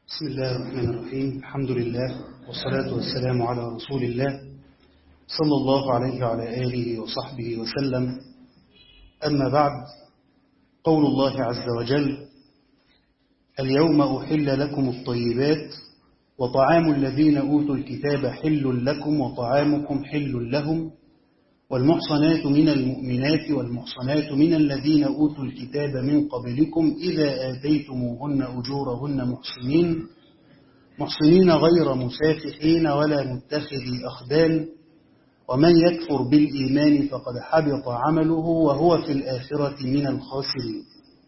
بسم الله الرحمن الرحيم الحمد لله والصلاة والسلام على رسول الله صلى الله عليه وعلى آله وصحبه وسلم أما بعد قول الله عز وجل اليوم أحل لكم الطيبات وطعام الذين أوتوا الكتاب حل لكم وطعامكم حل لهم والمحصنات من المؤمنات والمحصنات من الذين أوتوا الكتاب من قبلكم إذا آتيتموهن أجورهن محصنين محصنين غير مسافحين ولا متخذي أخدان ومن يكفر بالإيمان فقد حبط عمله وهو في الآخرة من الخاسرين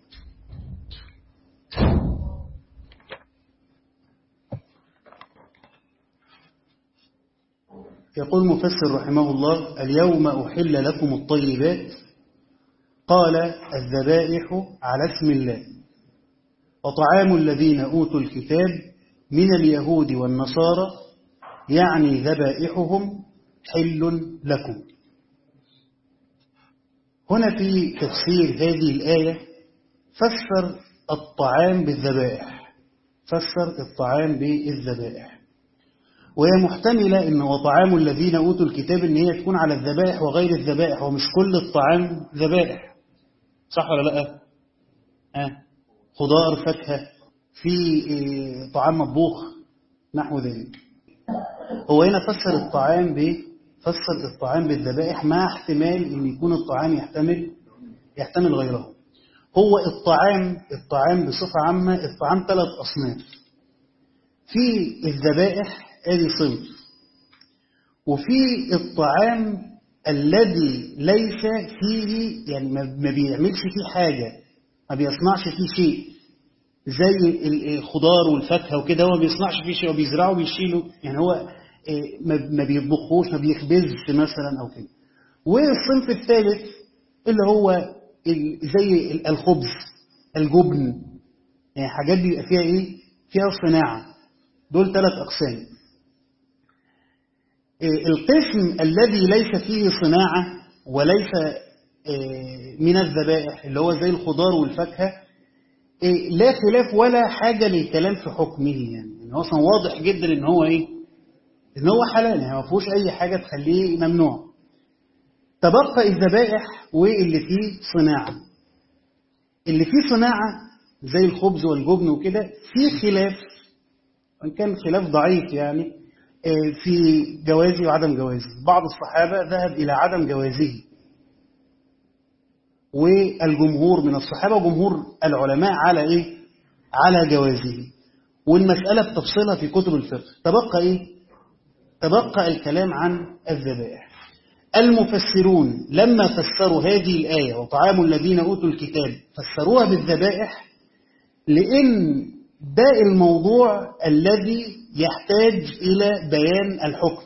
يقول مفسر رحمه الله اليوم أحل لكم الطيبات قال الذبائح على اسم الله وطعام الذين أوتوا الكتاب من اليهود والنصارى يعني ذبائحهم حل لكم هنا في تفسير هذه الآية فسر الطعام بالذبائح فسر الطعام بالذبائح وهي محتملة إن وطعام الذين أوتوا الكتاب إن هي تكون على الذبائح وغير الذبائح ومش كل الطعام ذبائح صح ولا لا؟ آه. خضار فاكهة في إيه طعام مطبوخ نحو ذلك هو هنا فسر الطعام ب فسر الطعام بالذبائح مع احتمال إن يكون الطعام يحتمل يحتمل غيره هو الطعام الطعام بصفة عامة الطعام ثلاث أصناف في الذبائح ادي صنف وفي الطعام الذي ليس فيه يعني ما بيعملش فيه حاجة ما بيصنعش فيه شيء زي الخضار والفاكهة وكده هو ما بيصنعش فيه شيء وبيزرعه وبيشيله يعني هو ما بيطبخوش ما بيخبزش مثلا أو كده والصنف الثالث اللي هو زي الخبز الجبن يعني حاجات بيبقى فيها ايه فيها صناعة دول ثلاث أقسام القسم الذي ليس فيه صناعة وليس من الذبائح اللي هو زي الخضار والفاكهة لا خلاف ولا حاجة للكلام في حكمه يعني هو اصلا واضح جدا ان هو ايه ان هو حلال يعني ما فيهوش اي حاجة تخليه ممنوع تبقى الذبائح واللي فيه صناعة اللي فيه صناعة زي الخبز والجبن وكده في خلاف وان كان خلاف ضعيف يعني في جوازه وعدم جوازه بعض الصحابة ذهب إلى عدم جوازه والجمهور من الصحابة وجمهور العلماء على إيه؟ على جوازه والمسألة بتفصيلها في كتب الفقه تبقى إيه؟ تبقى الكلام عن الذبائح المفسرون لما فسروا هذه الآية وطعام الذين أوتوا الكتاب فسروها بالذبائح لأن ده الموضوع الذي يحتاج إلى بيان الحكم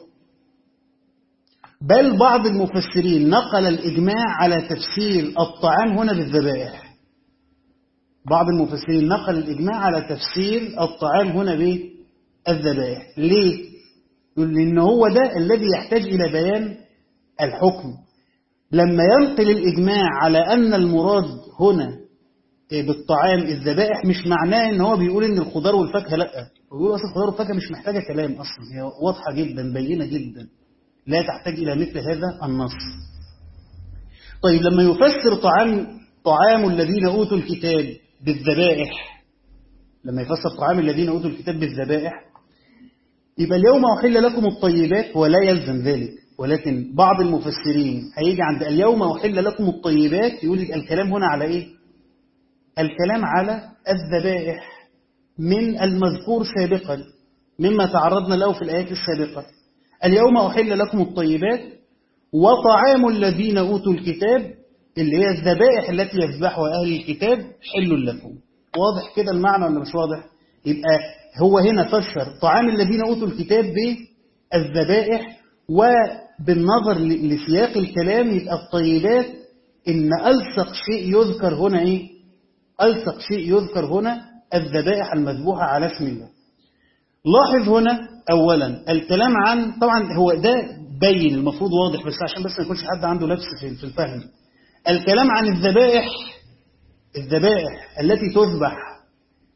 بل بعض المفسرين نقل الإجماع على تفسير الطعام هنا بالذبائح بعض المفسرين نقل الإجماع على تفسير الطعام هنا بالذبائح ليه؟ لأن هو ده الذي يحتاج إلى بيان الحكم لما ينقل الإجماع على أن المراد هنا بالطعام الذبائح مش معناه ان هو بيقول ان الخضار والفاكهه لا هو بيقول اصلا الخضار والفاكهه مش محتاجه كلام اصلا هي واضحه جدا بينه جدا لا تحتاج الى مثل هذا النص طيب لما يفسر طعام طعام الذين اوتوا الكتاب بالذبائح لما يفسر طعام الذين اوتوا الكتاب بالذبائح يبقى اليوم احل لكم الطيبات ولا يلزم ذلك ولكن بعض المفسرين هيجي عند اليوم احل لكم الطيبات يقول لك الكلام هنا على ايه الكلام على الذبائح من المذكور سابقا مما تعرضنا له في الآيات السابقة اليوم أحل لكم الطيبات وطعام الذين أوتوا الكتاب اللي هي الذبائح التي يذبحها أهل الكتاب حل لكم واضح كده المعنى ولا مش واضح يبقى هو هنا فسر طعام الذين أوتوا الكتاب بالذبائح وبالنظر لسياق الكلام يبقى الطيبات إن ألصق شيء يذكر هنا إيه ألصق شيء يذكر هنا الذبائح المذبوحة على اسم الله لاحظ هنا أولا الكلام عن طبعا هو ده بين المفروض واضح بس عشان بس ما يكونش حد عنده لبس في الفهم الكلام عن الذبائح الذبائح التي تذبح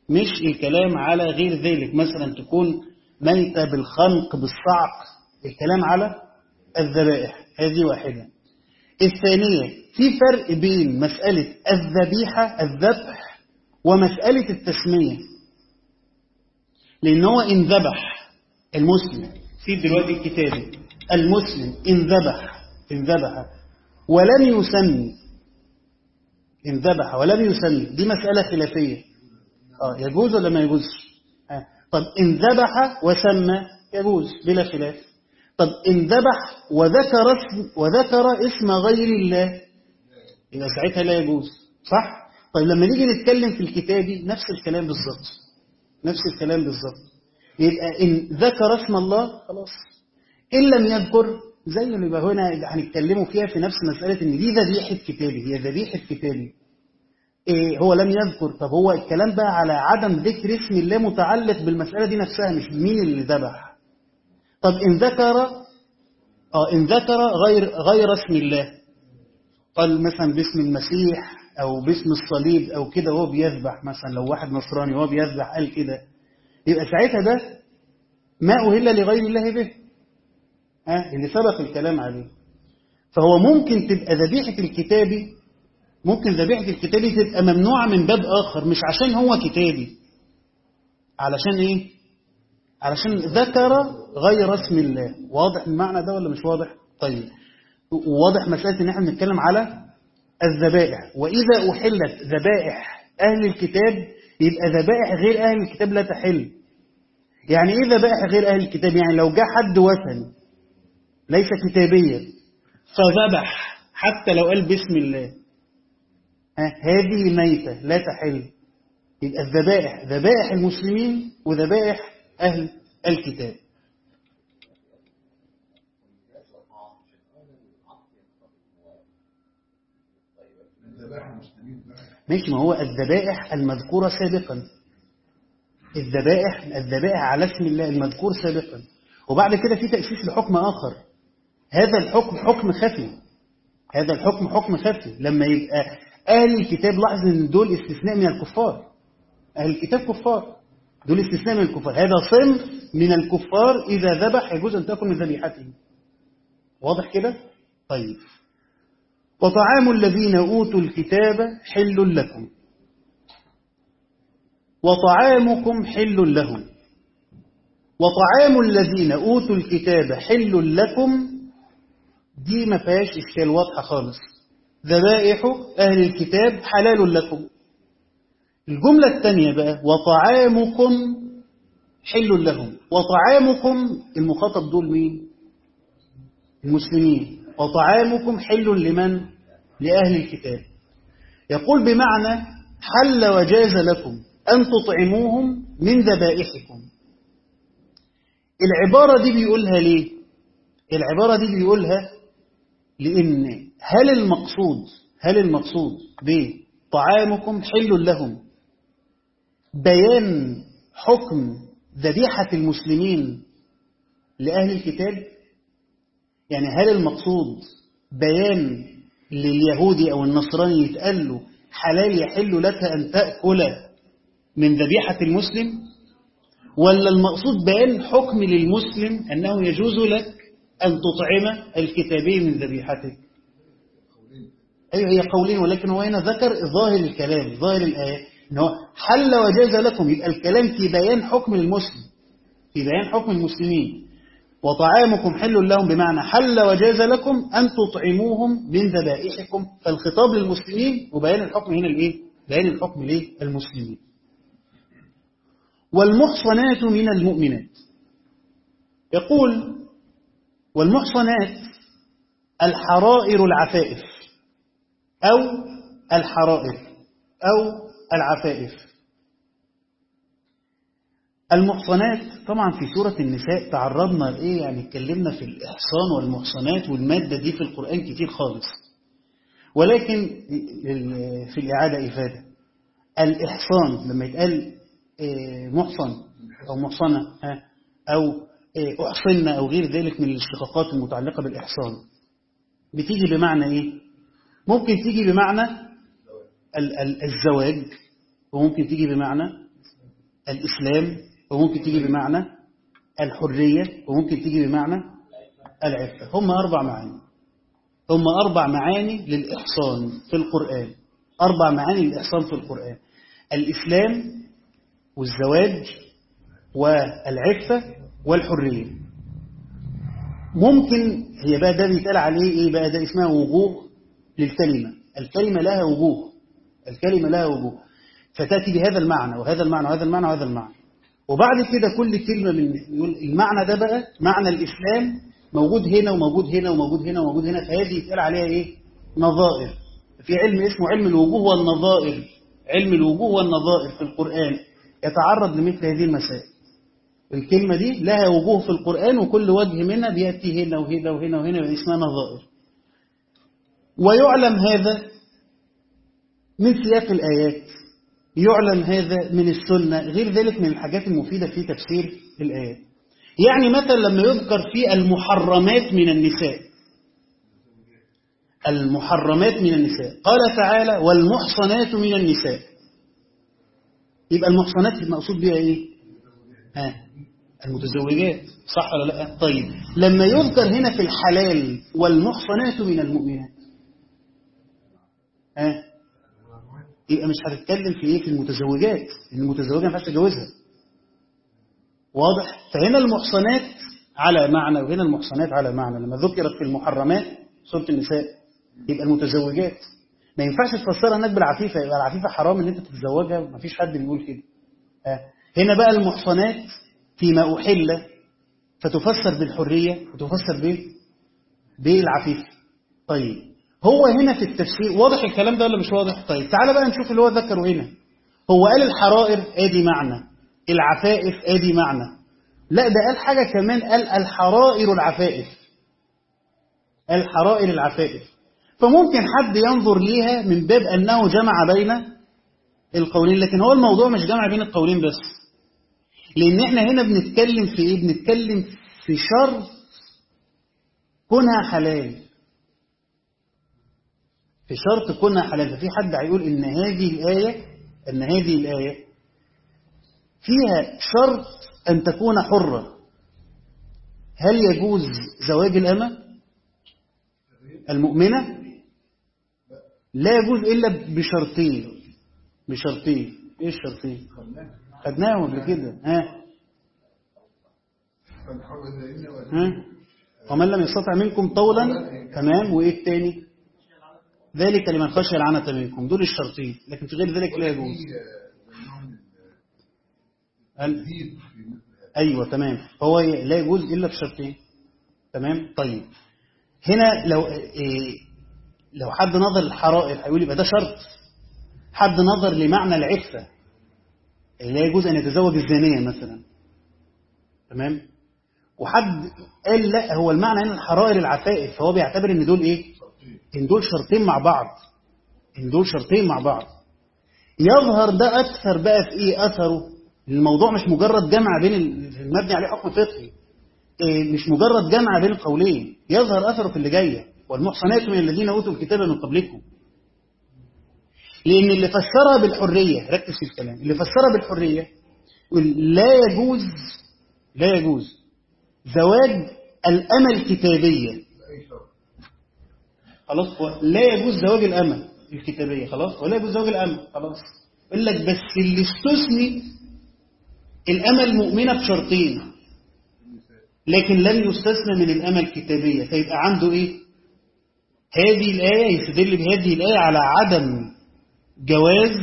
مش الكلام على غير ذلك مثلا تكون ميتة بالخنق بالصعق الكلام على الذبائح هذه واحدة الثانية في فرق بين مسألة الذبيحة الذبح ومسألة التسمية لأن هو إن ذبح المسلم في دلوقتي الكتاب المسلم إن ذبح إن ذبح ولم يسمي إن ذبح ولم يسمي دي مسألة خلافية آه يجوز ولا ما يجوزش آه. طب إن ذبح وسمى يجوز بلا خلاف طب إن ذبح وذكر اسم وذكر اسم غير الله يبقى ساعتها لا يجوز صح طيب لما نيجي نتكلم في الكتابي نفس الكلام بالظبط نفس الكلام بالظبط يبقى إن ذكر اسم الله خلاص إن لم يذكر زي اللي يبقى هنا هنتكلموا فيها في نفس مسألة إن دي ذبيحة كتابي هي ذبيحة كتابي إيه هو لم يذكر طب هو الكلام بقى على عدم ذكر اسم الله متعلق بالمسألة دي نفسها مش مين اللي ذبح طب إن ذكر آه إن ذكر غير غير اسم الله قال مثلا باسم المسيح أو باسم الصليب أو كده وهو بيذبح مثلا لو واحد نصراني وهو بيذبح قال كده يبقى ساعتها ده ما أهل لغير الله به ها اللي سبق الكلام عليه فهو ممكن تبقى ذبيحة الكتابي ممكن ذبيحة الكتابي تبقى ممنوعة من باب آخر مش عشان هو كتابي علشان إيه؟ علشان ذكر غير اسم الله واضح المعنى ده ولا مش واضح؟ طيب واضح مسألة إن احنا بنتكلم على الذبائح وإذا أحلت ذبائح أهل الكتاب يبقى ذبائح غير أهل الكتاب لا تحل يعني إيه ذبائح غير أهل الكتاب؟ يعني لو جاء حد وثني ليس كتابيا فذبح حتى لو قال بسم الله هذه ميتة لا تحل يبقى الذبائح ذبائح المسلمين وذبائح أهل الكتاب ماشي ما هو الذبائح المذكورة سابقا الذبائح الذبائح على اسم الله المذكور سابقا وبعد كده في تأسيس لحكم آخر هذا الحكم حكم خفي هذا الحكم حكم خفي لما يبقى أهل الكتاب لاحظ ان دول استثناء من الكفار أهل الكتاب كفار دول استثناء من الكفار هذا صنف من الكفار إذا ذبح يجوز أن تأكل من ذبيحته واضح كده؟ طيب وطعام الذين أوتوا الكتاب حل لكم وطعامكم حل لهم وطعام الذين أوتوا الكتاب حل لكم دي ما فيهاش إشكال واضحة خالص ذبائح أهل الكتاب حلال لكم الجملة الثانية بقى وطعامكم حل لهم وطعامكم المخاطب دول مين المسلمين وطعامكم حل لمن لأهل الكتاب يقول بمعنى حل وجاز لكم أن تطعموهم من ذبائحكم العبارة دي بيقولها ليه العبارة دي بيقولها لأن هل المقصود هل المقصود بطعامكم حل لهم بيان حكم ذبيحة المسلمين لأهل الكتاب يعني هل المقصود بيان لليهودي أو النصراني يتقال له حلال يحل لك أن تأكل من ذبيحة المسلم ولا المقصود بيان حكم للمسلم أنه يجوز لك أن تطعم الكتابي من ذبيحتك أيوة هي قولين ولكن هو هنا ذكر ظاهر الكلام ظاهر الآية إن هو حل وجاز لكم يبقى الكلام في بيان حكم المسلم في بيان حكم المسلمين وطعامكم حل لهم بمعنى حل وجاز لكم أن تطعموهم من ذبائحكم فالخطاب للمسلمين وبيان الحكم هنا الإيه؟ بيان الحكم للمسلمين والمحصنات من المؤمنات يقول والمحصنات الحرائر العفائف أو الحرائر أو العفائف المحصنات طبعا في سورة النساء تعرضنا لإيه يعني اتكلمنا في الإحصان والمحصنات والمادة دي في القرآن كتير خالص ولكن في الإعادة إفادة الإحصان لما يتقال محصن أو محصنة أو أحصن أو غير ذلك من الاشتقاقات المتعلقة بالإحصان بتيجي بمعنى إيه؟ ممكن تيجي بمعنى الزواج وممكن تيجي بمعنى الإسلام وممكن تيجي بمعنى الحرية وممكن تيجي بمعنى العفة هم أربع معاني هم أربع معاني للإحصان في القرآن أربع معاني للإحصان في القرآن الإسلام والزواج والعفة والحرية ممكن هي بقى ده بيتقال عليه إيه بقى ده اسمها وجوه للكلمة الكلمة لها وجوه الكلمة لها وجوه فتأتي بهذا المعنى وهذا المعنى وهذا المعنى وهذا المعنى وبعد كده كل كلمة من يقول المعنى ده بقى معنى الإسلام موجود هنا وموجود هنا وموجود هنا وموجود هنا فهذه يتقال عليها إيه نظائر في علم اسمه علم الوجوه والنظائر علم الوجوه والنظائر في القرآن يتعرض لمثل هذه المسائل الكلمة دي لها وجوه في القرآن وكل وجه منها بيأتي هنا وهنا وهنا وهنا اسمها نظائر ويعلم هذا من سياق الآيات يعلم هذا من السنة غير ذلك من الحاجات المفيدة في تفسير الآيات يعني مثلا لما يذكر في المحرمات من النساء المحرمات من النساء قال تعالى والمحصنات من النساء يبقى المحصنات المقصود بها ايه ها المتزوجات صح ولا لا طيب لما يذكر هنا في الحلال والمحصنات من المؤمنات ها يبقى مش هتتكلم في ايه في المتزوجات ان المتزوجه ما ينفعش تتجوزها واضح فهنا المحصنات على معنى وهنا المحصنات على معنى لما ذكرت في المحرمات سوره النساء يبقى المتزوجات ما ينفعش تفسرها هناك بالعفيفه يبقى العفيفه حرام ان انت تتزوجها ما فيش حد بيقول كده آه. هنا بقى المحصنات فيما احل فتفسر بالحريه وتفسر بايه بالعفيفه طيب هو هنا في التفسير واضح الكلام ده ولا مش واضح طيب تعالى بقى نشوف اللي هو ذكره هنا هو قال الحرائر ادي معنى العفائف ادي معنى لا ده قال حاجة كمان قال الحرائر العفائف الحرائر العفائف فممكن حد ينظر ليها من باب أنه جمع بين القولين لكن هو الموضوع مش جمع بين القولين بس لأن احنا هنا بنتكلم في ايه بنتكلم في شرط كونها حلال في شرط كونها حلال ففي حد هيقول ان هذه الآية ان هذه الآية فيها شرط أن تكون حرة هل يجوز زواج الأمة المؤمنة لا يجوز إلا بشرطين بشرطين إيه الشرطين خدناهم قبل كده ها ها ومن لم يستطع منكم طولا تمام وإيه التاني ذلك لمن خشي العنة منكم دول الشرطين لكن في غير ذلك لا يجوز هل أيوة تمام هو لا يجوز إلا بشرطين تمام طيب هنا لو إيه لو حد نظر الحرائر هيقول يبقى ده شرط حد نظر لمعنى العفة لا يجوز أن يتزوج الزانية مثلا تمام وحد قال لا هو المعنى هنا الحرائر العفائف فهو بيعتبر ان دول ايه ان دول شرطين مع بعض ان دول شرطين مع بعض يظهر ده اكثر بقى في ايه اثره الموضوع مش مجرد جمع بين المبني عليه حكم فقهي إيه مش مجرد جمع بين القولين يظهر اثره في اللي جايه والمحصنات من الذين اوتوا الكتاب من قبلكم لان اللي فسرها بالحريه ركز في الكلام اللي فسرها بالحريه لا يجوز لا يجوز زواج الأمة الكتابية خلاص لا يجوز زواج الأمة الكتابية خلاص ولا يجوز زواج الأمة خلاص يقول لك بس اللي استثني الأمة المؤمنة بشرطين لكن لم يستثنى من الأمة الكتابية فيبقى عنده إيه هذه الآية يستدل بهذه الآية على عدم جواز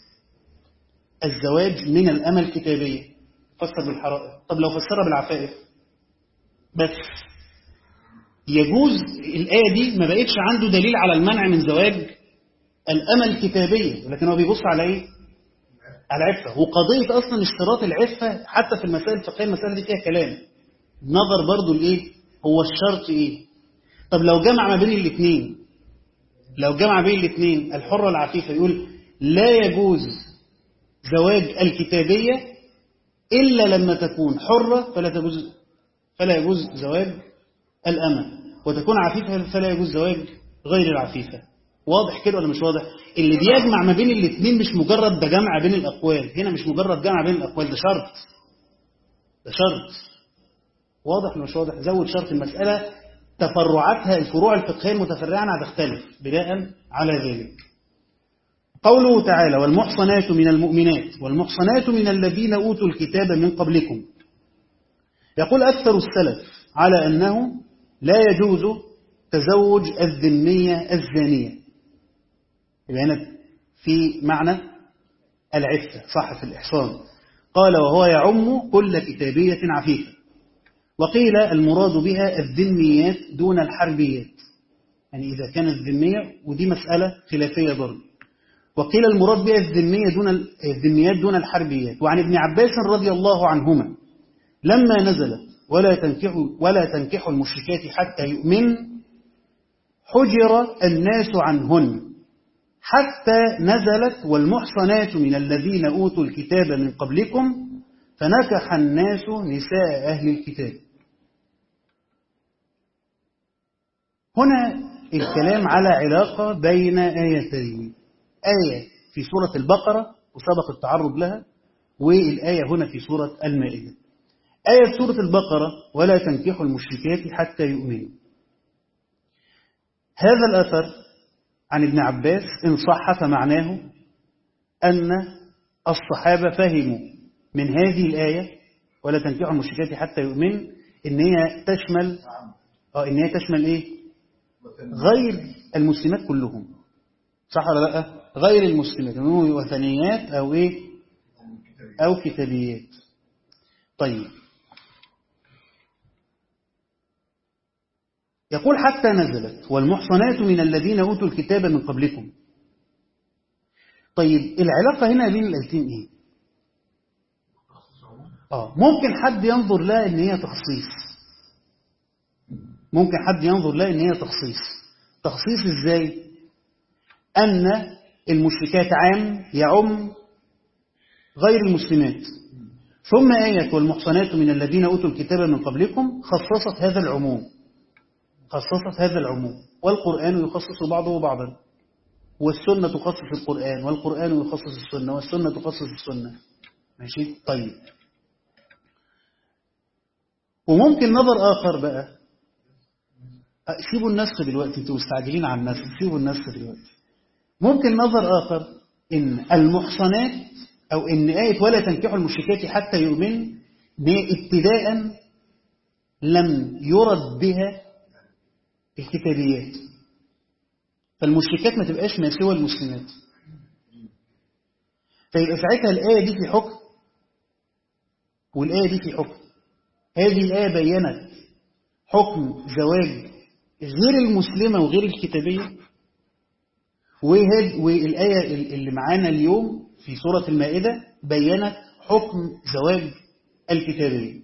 الزواج من الأمة الكتابية فسر بالحرائر طب لو فسرها بالعفائف بس يجوز الآية دي ما بقتش عنده دليل على المنع من زواج الأمة الكتابية ولكن هو بيبص على إيه؟ على العفة وقضية أصلا اشتراط العفة حتى في المسائل الفقهية المسألة دي فيها كلام نظر برضو لإيه؟ هو الشرط إيه؟ طب لو جمع ما بين الاثنين لو جمع بين الاثنين الحرة العفيفة يقول لا يجوز زواج الكتابية إلا لما تكون حرة فلا تجوز فلا يجوز زواج الأمة وتكون عفيفة فلا يجوز زواج غير العفيفة واضح كده ولا مش واضح اللي بيجمع ما بين الاثنين مش مجرد ده جمع بين الأقوال هنا مش مجرد جمع بين الأقوال ده شرط ده شرط واضح ولا مش واضح زود شرط المسألة تفرعاتها الفروع الفقهية المتفرعة عنها تختلف بناء على ذلك قوله تعالى والمحصنات من المؤمنات والمحصنات من الذين أوتوا الكتاب من قبلكم يقول أكثر السلف على أنه لا يجوز تزوج الذمية الزانية يبقى هنا في معنى العفة صح في الإحصان قال وهو يعم كل كتابية عفيفة وقيل المراد بها الذميات دون الحربيات يعني إذا كانت ذمية ودي مسألة خلافية برضه وقيل المراد بها الذمية دون الذميات دون الحربيات وعن ابن عباس رضي الله عنهما لما نزلت ولا تنكحوا ولا تنكحوا المشركات حتى يؤمن حجر الناس عنهن حتى نزلت والمحصنات من الذين أوتوا الكتاب من قبلكم فنكح الناس نساء أهل الكتاب هنا الكلام على علاقة بين آيتين آية في سورة البقرة وسبق التعرض لها والآية هنا في سورة المائدة آية سورة البقرة ولا تنكحوا المشركات حتى يؤمنوا هذا الأثر عن ابن عباس إن صح فمعناه أن الصحابة فهموا من هذه الآية ولا تنكحوا المشركات حتى يؤمن إن هي تشمل آه إن هي تشمل إيه غير المسلمات كلهم صح ولا لا غير المسلمات وثنيات أو إيه أو كتابيات طيب يقول حتى نزلت والمحصنات من الذين أوتوا الكتاب من قبلكم طيب العلاقة هنا بين الآيتين إيه آه ممكن حد ينظر لها إن هي تخصيص ممكن حد ينظر لها إن هي تخصيص تخصيص إزاي أن المشركات عام يعم غير المسلمات ثم آية والمحصنات من الذين أوتوا الكتاب من قبلكم خصصت هذا العموم خصصت هذا العموم والقرآن يخصص بعضه بعضا والسنة تخصص القرآن والقرآن يخصص السنة والسنة تخصص السنة ماشي طيب وممكن نظر آخر بقى سيبوا النسخ دلوقتي انتوا مستعجلين على النسخ سيبوا النسخ دلوقتي ممكن نظر آخر إن المحصنات أو إن آية ولا تنكحوا المشركات حتى يؤمن ابتداء لم يرد بها الكتابيات فالمشركات ما تبقاش ما سوى المسلمات فيبقى ساعتها الآية دي في حكم والآية دي في حكم هذه الآية بينت حكم زواج غير المسلمة وغير الكتابية والآية اللي معانا اليوم في سورة المائدة بينت حكم زواج الكتابية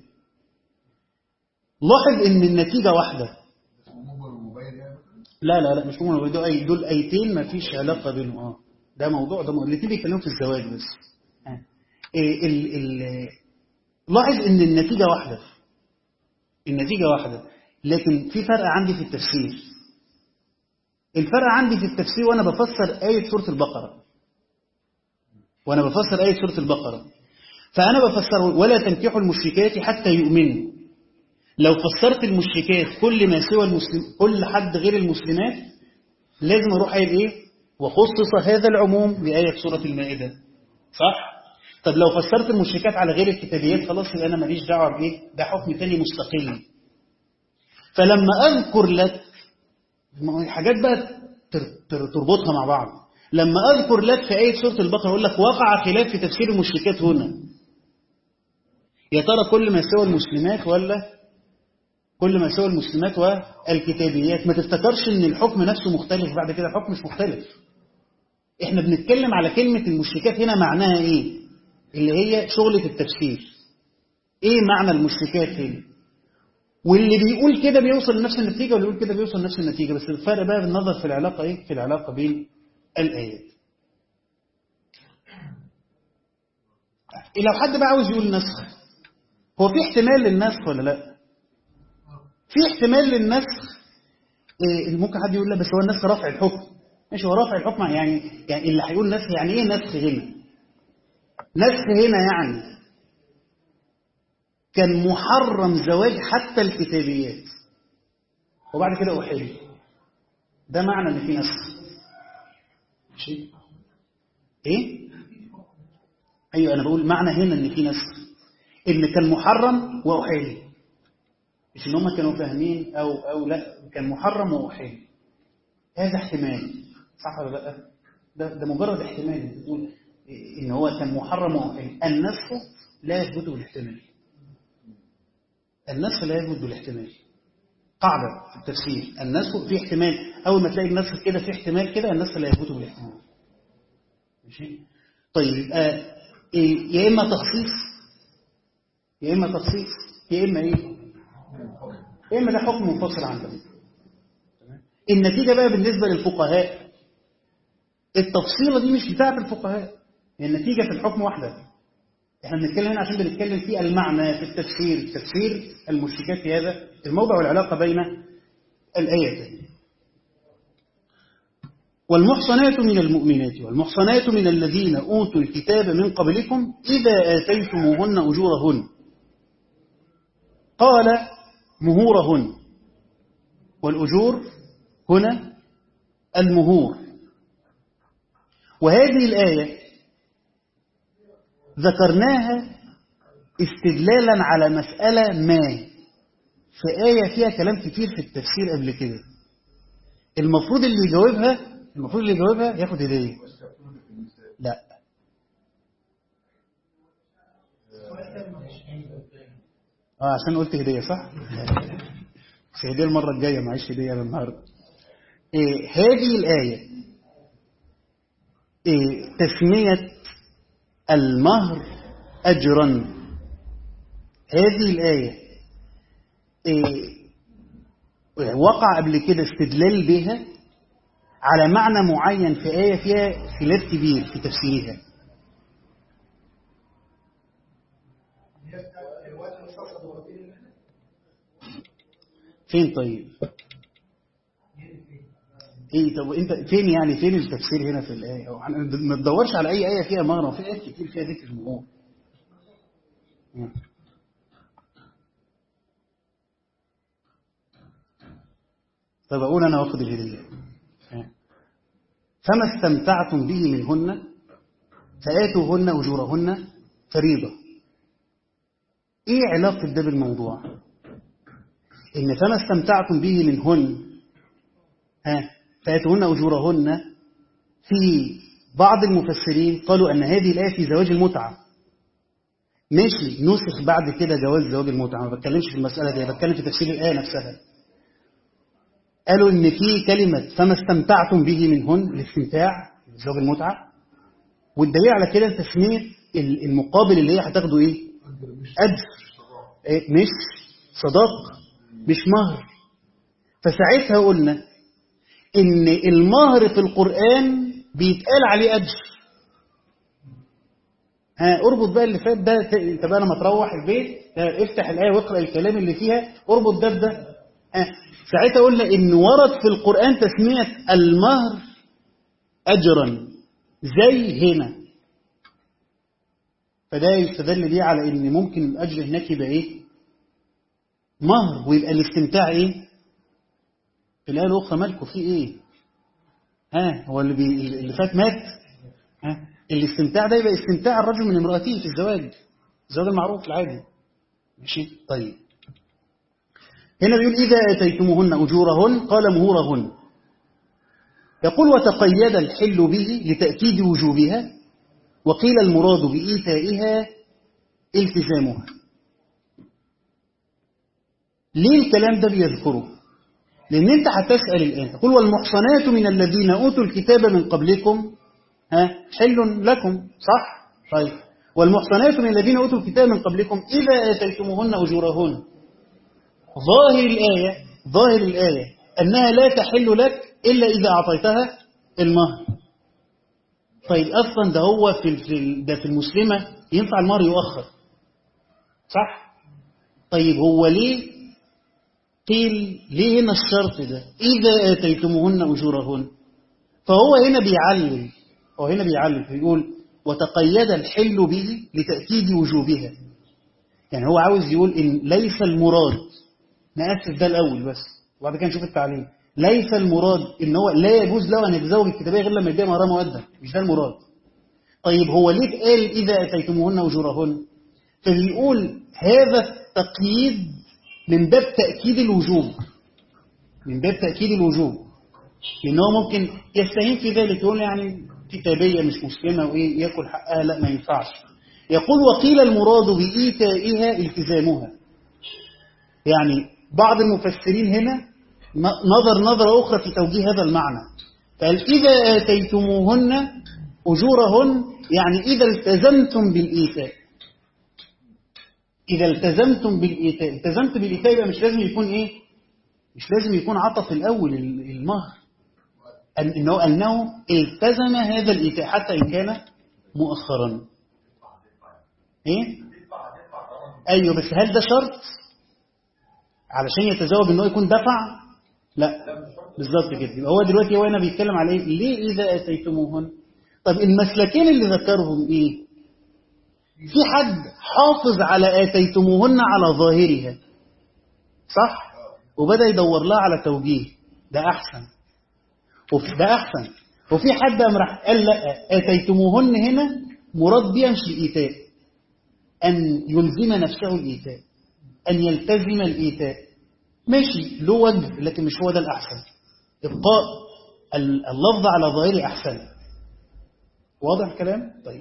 لاحظ ان النتيجة واحدة لا لا لا مش مهم دول أي دول ايتين ما فيش علاقة بينهم اه ده موضوع ده الاثنين بيتكلموا في الزواج بس آه. ال ال لاحظ ان النتيجة واحدة النتيجة واحدة لكن في فرق عندي في التفسير الفرق عندي في التفسير وانا بفسر آية سورة البقرة وانا بفسر آية سورة البقرة فانا بفسر ولا تنكحوا المشركات حتى يؤمنوا لو فسرت المشركات كل ما سوى المسلم كل حد غير المسلمات لازم اروح قايل ايه وخصص هذا العموم بآية سورة المائدة صح طب لو فسرت المشركات على غير الكتابيات خلاص يبقى انا ماليش دعوه بايه ده حكم تاني مستقل فلما اذكر لك حاجات بقى تربطها مع بعض لما اذكر لك في آية سورة البقرة اقول لك وقع خلاف في تفسير المشركات هنا يا ترى كل ما سوى المسلمات ولا كل ما سوى المسلمات والكتابيات ما تفتكرش ان الحكم نفسه مختلف بعد كده الحكم مش مختلف احنا بنتكلم على كلمة المشركات هنا معناها ايه اللي هي شغلة التفسير ايه معنى المشركات هنا واللي بيقول كده بيوصل لنفس النتيجة واللي بيقول كده بيوصل لنفس النتيجة بس الفرق بقى بالنظر في العلاقة ايه في العلاقة بين الآيات لو حد بقى عاوز يقول نسخ هو في احتمال للنسخ ولا لا في احتمال للنسخ إيه ممكن حد يقول لا بس هو النسخ رفع الحكم ماشي هو رافع الحكم يعني يعني اللي هيقول نسخ يعني ايه نسخ هنا نسخ هنا يعني كان محرم زواج حتى الكتابيات وبعد كده أحل ده معنى ان في نسخ ماشي ايه ايوه انا بقول معنى هنا ان في نسخ ان كان محرم واحل مش ان هم كانوا فاهمين او او لا كان محرم واحل هذا احتمال صح ولا لا ده ده مجرد احتمال انت تقول ان هو كان محرم واحل النسخ لا يثبت بالاحتمال النسخ لا يثبت بالاحتمال قاعدة في التفسير النسخ في احتمال أول ما تلاقي النسخ كده في احتمال كده النسخ لا يثبت بالاحتمال ماشي طيب آه إيه يا إما تخصيص يا إما تخصيص يا إما إيه يا إما ده حكم منفصل عن ده النتيجة بقى بالنسبة للفقهاء التفصيلة دي مش بتاعة الفقهاء النتيجة في الحكم واحدة احنا بنتكلم هنا عشان بنتكلم في المعنى في التفسير تفسير المشركات في هذا الموضع والعلاقة بين الآيتين والمحصنات من المؤمنات والمحصنات من الذين أوتوا الكتاب من قبلكم إذا آتيتموهن أجورهن قال مهورهن والأجور هنا المهور وهذه الآية ذكرناها استدلالا على مسألة ما في آية فيها كلام كتير في التفسير قبل كده المفروض اللي يجاوبها المفروض اللي يجاوبها ياخد هدية لا اه عشان قلت هدية صح بس هدية المرة الجاية معيش هدية أنا النهاردة إيه هذه الآية إيه تسمية المهر أجرا هذه الآية إيه وقع قبل كده استدلال بها على معنى معين في آية فيها خلاف كبير في تفسيرها فين طيب ايه طب انت فين يعني فين التفسير هنا في الايه هو ما تدورش على اي ايه فيها مغرب في ايات كتير فيها ذكر المؤمن طب اقول انا واخد الهديه فما استمتعتم به منهن فآتوهن أجورهن فريضة إيه علاقة ده بالموضوع إن فما استمتعتم به منهن ها فآتوهن أجورهن في بعض المفسرين قالوا أن هذه الآية في زواج المتعة ماشي نسخ بعد كده جواز زواج المتعة ما بتكلمش في المسألة دي بتكلم في تفسير الآية نفسها قالوا ان في كلمة فما استمتعتم به منهن الاستمتاع زواج المتعة والدليل على كده تسمية المقابل اللي هي هتاخده ايه أجر إيه؟ مش صداق مش مهر فساعتها قلنا ان المهر في القرآن بيتقال عليه أجر ها اربط بقى اللي فات ده انت بقى لما تروح البيت افتح الآية واقرأ الكلام اللي فيها اربط ده بده ها ساعتها قلنا ان ورد في القرآن تسمية المهر أجرا زي هنا فده يستدل بيه على ان ممكن الأجر هناك يبقى ايه مهر ويبقى الاستمتاع ايه في الآية الأخرى مالكوا في ايه ها هو اللي, بي اللي فات مات ها الاستمتاع ده يبقى استمتاع الرجل من امرأته في الزواج الزواج المعروف العادي ماشي طيب هنا بيقول إذا أتيتموهن أجورهن قال مهورهن يقول وتقيد الحل به لتأكيد وجوبها وقيل المراد بإيتائها التزامها ليه الكلام ده بيذكره لأن أنت هتسأل الآن تقول والمحصنات من الذين أوتوا الكتاب من قبلكم ها حل لكم صح طيب والمحصنات من الذين أوتوا الكتاب من قبلكم إذا آتيتموهن أجورهن ظاهر الآية ظاهر الآية أنها لا تحل لك إلا إذا أعطيتها المهر طيب أصلا ده هو في ده في المسلمة ينفع المهر يؤخر صح طيب هو ليه قيل ليه هنا الشرط ده إذا آتيتموهن أجورهن فهو هنا بيعلل هو هنا بيعلل فيقول وتقيد الحل به لتأكيد وجوبها يعني هو عاوز يقول إن ليس المراد نأسف ده الأول بس وبعد كده نشوف التعليم ليس المراد إن هو لا يجوز له أن يتزوج الكتابية غير لما يديها مهرها مؤدة مش ده المراد طيب هو ليه قال إذا أتيتموهن أجورهن فبيقول هذا التقييد من باب تأكيد الوجوب من باب تأكيد الوجوب لأن هو ممكن يستهين في ذلك يقول يعني كتابية مش مسلمة وإيه يأكل حقها لا ما ينفعش يقول وقيل المراد بإيتائها التزامها يعني بعض المفسرين هنا نظر نظرة أخرى في توجيه هذا المعنى قال إذا آتيتموهن أجورهن يعني إذا التزمتم بالإيتاء إذا التزمتم بالإيتاء التزمت بالإيتاء يبقى مش لازم يكون إيه مش لازم يكون عطف الأول المهر أن إنه, أنه التزم هذا الإيتاء حتى إن كان مؤخرا إيه أيوه بس هل ده شرط علشان يتزوج إنه يكون دفع لا بالظبط كده يبقى هو دلوقتي هو هنا بيتكلم على إيه ليه إذا أتيتموهن طب المسلكين اللي ذكرهم إيه في حد حافظ على آتيتموهن على ظاهرها صح وبدأ يدور لها على توجيه ده أحسن وفي ده أحسن وفي حد قام راح قال لا آتيتموهن هنا مراد بيها مش الإيتاء أن يلزم نفسه الإيتاء أن يلتزم الإيتاء ماشي له وجه لكن مش هو ده الأحسن إبقاء اللفظ على ظاهره أحسن واضح الكلام؟ طيب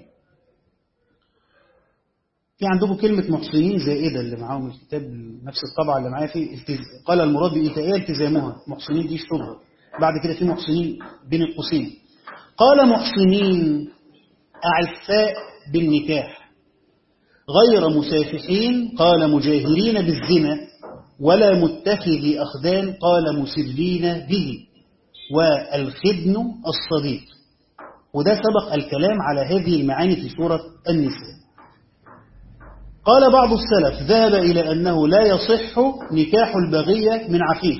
في عندكم كلمة محسنين زائدة اللي معاهم الكتاب نفس الطبعة اللي معايا فيه التز... قال المراد بإيتائها التزامها محسنين دي شبهة بعد كده في محسنين بين القوسين قال محسنين أعفاء بالنكاح غير مسافحين قال مجاهرين بالزنا ولا متخذي أخدان قال مسرين به والخدن الصديق وده سبق الكلام على هذه المعاني في سورة النساء قال بعض السلف ذهب إلى أنه لا يصح نكاح البغية من عفيف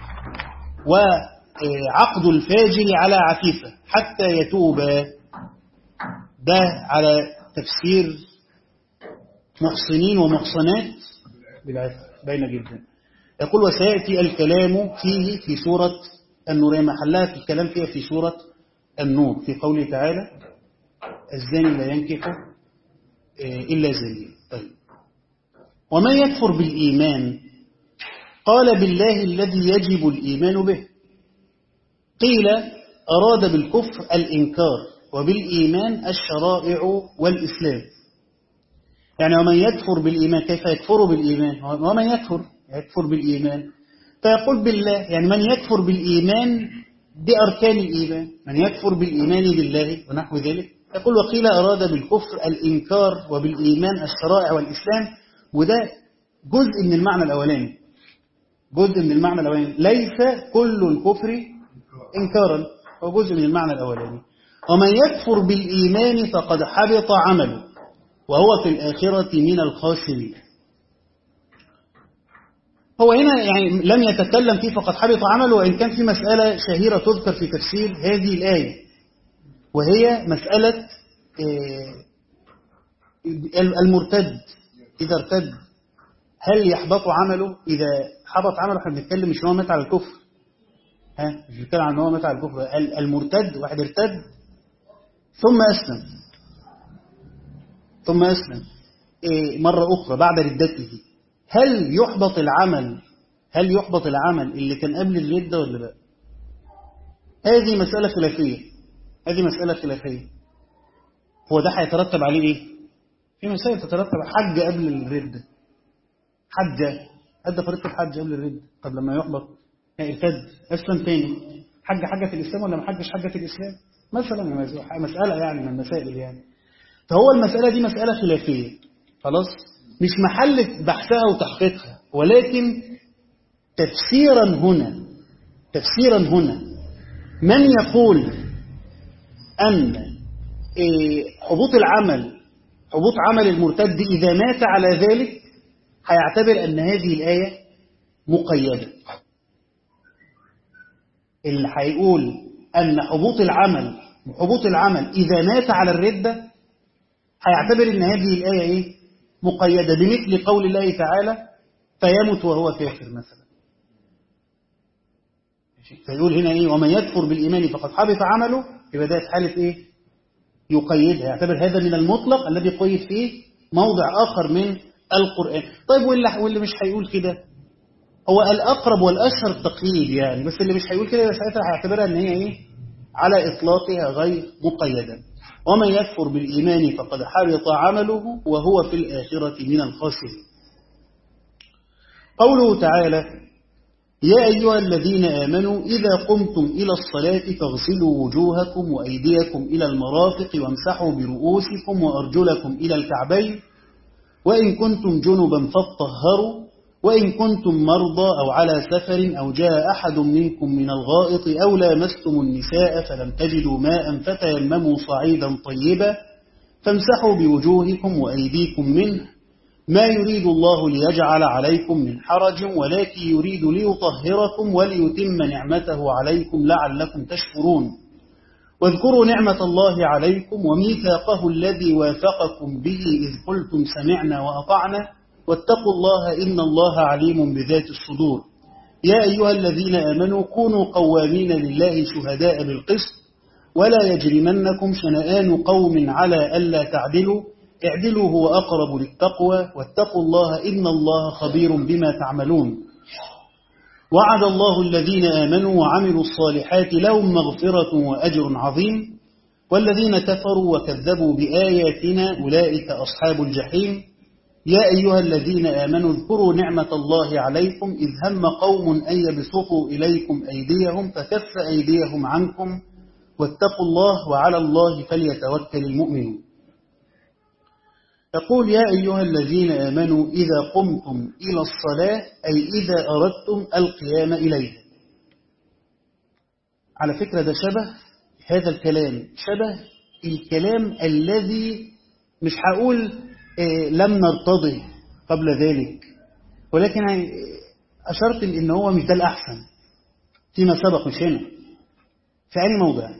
وعقد الفاجر على عفيفة حتى يتوب ده على تفسير محصنين ومحصنات بالعفة باينة جدا يقول وسيأتي الكلام فيه في سورة النور محلها في الكلام فيها في سورة النور في قوله تعالى الزاني لا ينكح إلا زانيا طيب ومن يكفر بالإيمان قال بالله الذي يجب الإيمان به قيل أراد بالكفر الإنكار وبالإيمان الشرائع والإسلام يعني ومن يكفر بالإيمان كيف يكفر بالإيمان ومن يكفر يكفر بالإيمان فيقول بالله يعني من يكفر بالإيمان بأركان الإيمان من يكفر بالإيمان بالله ونحو ذلك يقول وقيل أراد بالكفر الإنكار وبالإيمان الشرائع والإسلام وده جزء من المعنى الأولاني جزء من المعنى الأولاني ليس كل الكفر إنكارا هو جزء من المعنى الأولاني ومن يكفر بالإيمان فقد حبط عمله وهو في الآخرة من الخاسرين هو هنا يعني لم يتكلم فيه فقد حبط عمله وإن كان في مسألة شهيرة تذكر في تفسير هذه الآية وهي مسألة المرتد إذا ارتد هل يحبط عمله إذا حبط عمله احنا بنتكلم مش هو مات على الكفر ها مش بنتكلم عن هو مات على الكفر المرتد واحد ارتد ثم أسلم ثم أسلم إيه مرة أخرى بعد ردته هل يحبط العمل هل يحبط العمل اللي كان قبل الردة ولا لا هذه مسألة خلافية هذه مسألة خلافية هو ده هيترتب عليه ايه في مسائل تترتب حج قبل الردة حجة أدى فريضة الحج قبل الردة طب لما يحبط ارتد أسلم تاني حج حاجة في الإسلام ولا ما حجش حاجة في الإسلام مثلا مسألة يعني من المسائل يعني فهو المسألة دي مسألة خلافية خلاص مش محل بحثها وتحقيقها ولكن تفسيرا هنا تفسيرا هنا من يقول أن حبوط العمل حبوط عمل المرتد إذا مات على ذلك هيعتبر أن هذه الآية مقيدة اللي هيقول أن حبوط العمل حبوط العمل إذا مات على الردة هيعتبر أن هذه الآية إيه؟ مقيدة بمثل قول الله تعالى فيمت وهو كافر مثلا فيقول هنا إيه ومن يكفر بالإيمان فقد حبط عمله يبقى ده في حالة إيه يقيدها يعتبر هذا من المطلق الذي قيد فيه موضع آخر من القرآن طيب واللي, واللي مش هيقول كده هو الأقرب والأشهر التقييد يعني بس اللي مش هيقول كده ساعتها هيعتبرها ان هي ايه على إطلاقها غير مقيدة ومن يكفر بالإيمان فقد حبط عمله وهو في الآخرة من الخاسرين قوله تعالى يا أيها الذين آمنوا إذا قمتم إلى الصلاة فاغسلوا وجوهكم وأيديكم إلى المرافق وامسحوا برؤوسكم وأرجلكم إلى الكعبين وإن كنتم جنبا فاطهروا وإن كنتم مرضى أو على سفر أو جاء أحد منكم من الغائط أو لامستم النساء فلم تجدوا ماء فتيمموا صعيدا طيبا فامسحوا بوجوهكم وأيديكم منه ما يريد الله ليجعل عليكم من حرج ولكن يريد ليطهركم وليتم نعمته عليكم لعلكم تشكرون واذكروا نعمة الله عليكم وميثاقه الذي واثقكم به إذ قلتم سمعنا وأطعنا واتقوا الله إن الله عليم بذات الصدور يا أيها الذين آمنوا كونوا قوامين لله شهداء بالقسط ولا يجرمنكم شنآن قوم على ألا تعدلوا اعدلوا هو أقرب للتقوى واتقوا الله إن الله خبير بما تعملون وعد الله الذين آمنوا وعملوا الصالحات لهم مغفرة وأجر عظيم والذين كفروا وكذبوا بآياتنا أولئك أصحاب الجحيم يا أيها الذين آمنوا اذكروا نعمة الله عليكم إذ هم قوم أن يبسطوا إليكم أيديهم فكف أيديهم عنكم واتقوا الله وعلى الله فليتوكل المؤمنون يقول يا أيها الذين آمنوا إذا قمتم إلى الصلاة أي إذا أردتم القيام إليها على فكرة ده شبه هذا الكلام شبه الكلام الذي مش هقول إيه لم نرتضي قبل ذلك ولكن أشرت إن هو مش ده الأحسن فيما سبق مش هنا في أي موضع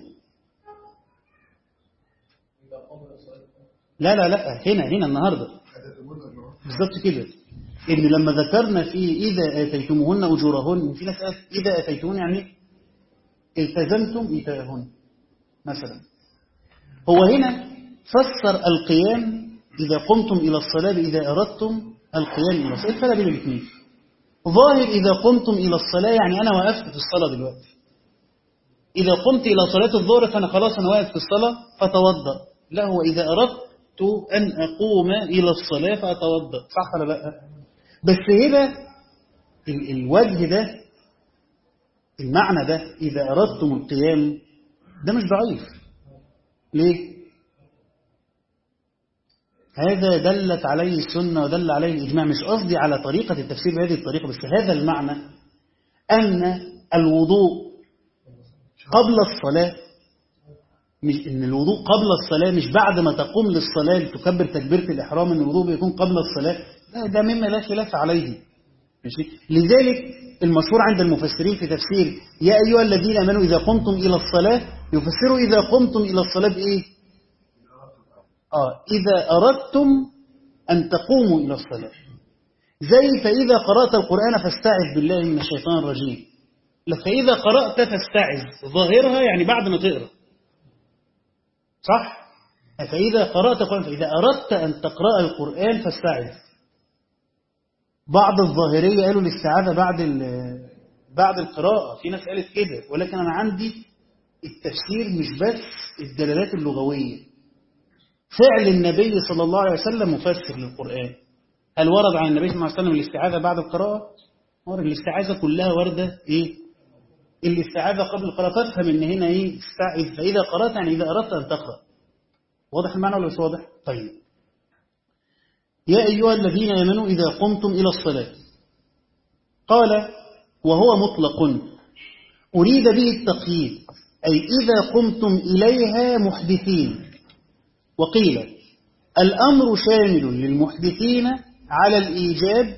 لا لا لا هنا هنا النهاردة بالضبط كده إن لما ذكرنا في إذا آتيتموهن أجورهن في ناس إذا آتيتموهن يعني التزمتم إيتاءهن مثلا هو هنا فسر القيام إذا قمتم إلى الصلاة إذا أردتم القيام إلى الصلاة الفرق بين الاثنين ظاهر إذا قمتم إلى الصلاة يعني أنا وقفت في الصلاة دلوقتي إذا قمت إلى صلاة الظهر فأنا خلاص أنا واقف في الصلاة فتوضأ لا هو إذا أردت أن أقوم إلى الصلاة فأتوضأ صح ولا لا بس هنا ال الوجه ده المعنى ده إذا أردتم القيام ده مش ضعيف ليه هذا دلت عليه السنة ودل عليه الإجماع مش قصدي على طريقة التفسير بهذه الطريقة بس هذا المعنى أن الوضوء قبل الصلاة مش إن الوضوء قبل الصلاة مش بعد ما تقوم للصلاة تكبر تكبيرة الإحرام إن الوضوء بيكون قبل الصلاة لا ده مما لا خلاف عليه ماشي لذلك المشهور عند المفسرين في تفسير يا أيها الذين آمنوا إذا قمتم إلى الصلاة يفسروا إذا قمتم إلى الصلاة بإيه آه إذا أردتم أن تقوموا إلى الصلاة زي فإذا قرأت القرآن فاستعذ بالله من الشيطان الرجيم فإذا قرأت فاستعذ ظاهرها يعني بعد ما تقرأ صح فإذا قرأت القرآن فإذا أردت أن تقرأ القرآن فاستعذ بعض الظاهرية قالوا الاستعاذة بعد بعد القراءة في ناس قالت كده ولكن أنا عندي التفسير مش بس الدلالات اللغوية فعل النبي صلى الله عليه وسلم مفسر للقرآن هل ورد عن النبي صلى الله عليه وسلم الاستعاذة بعد القراءة؟ ورد الاستعاذة كلها وردة إيه؟ الاستعاذة قبل القراءة تفهم إن هنا إيه؟ استعذ فإذا قرأت يعني إذا أردت أن تقرأ واضح المعنى ولا مش واضح؟ طيب يا أيها الذين آمنوا إذا قمتم إلى الصلاة قال وهو مطلق أريد به التقييد أي إذا قمتم إليها محدثين وقيل الأمر شامل للمحدثين على الإيجاب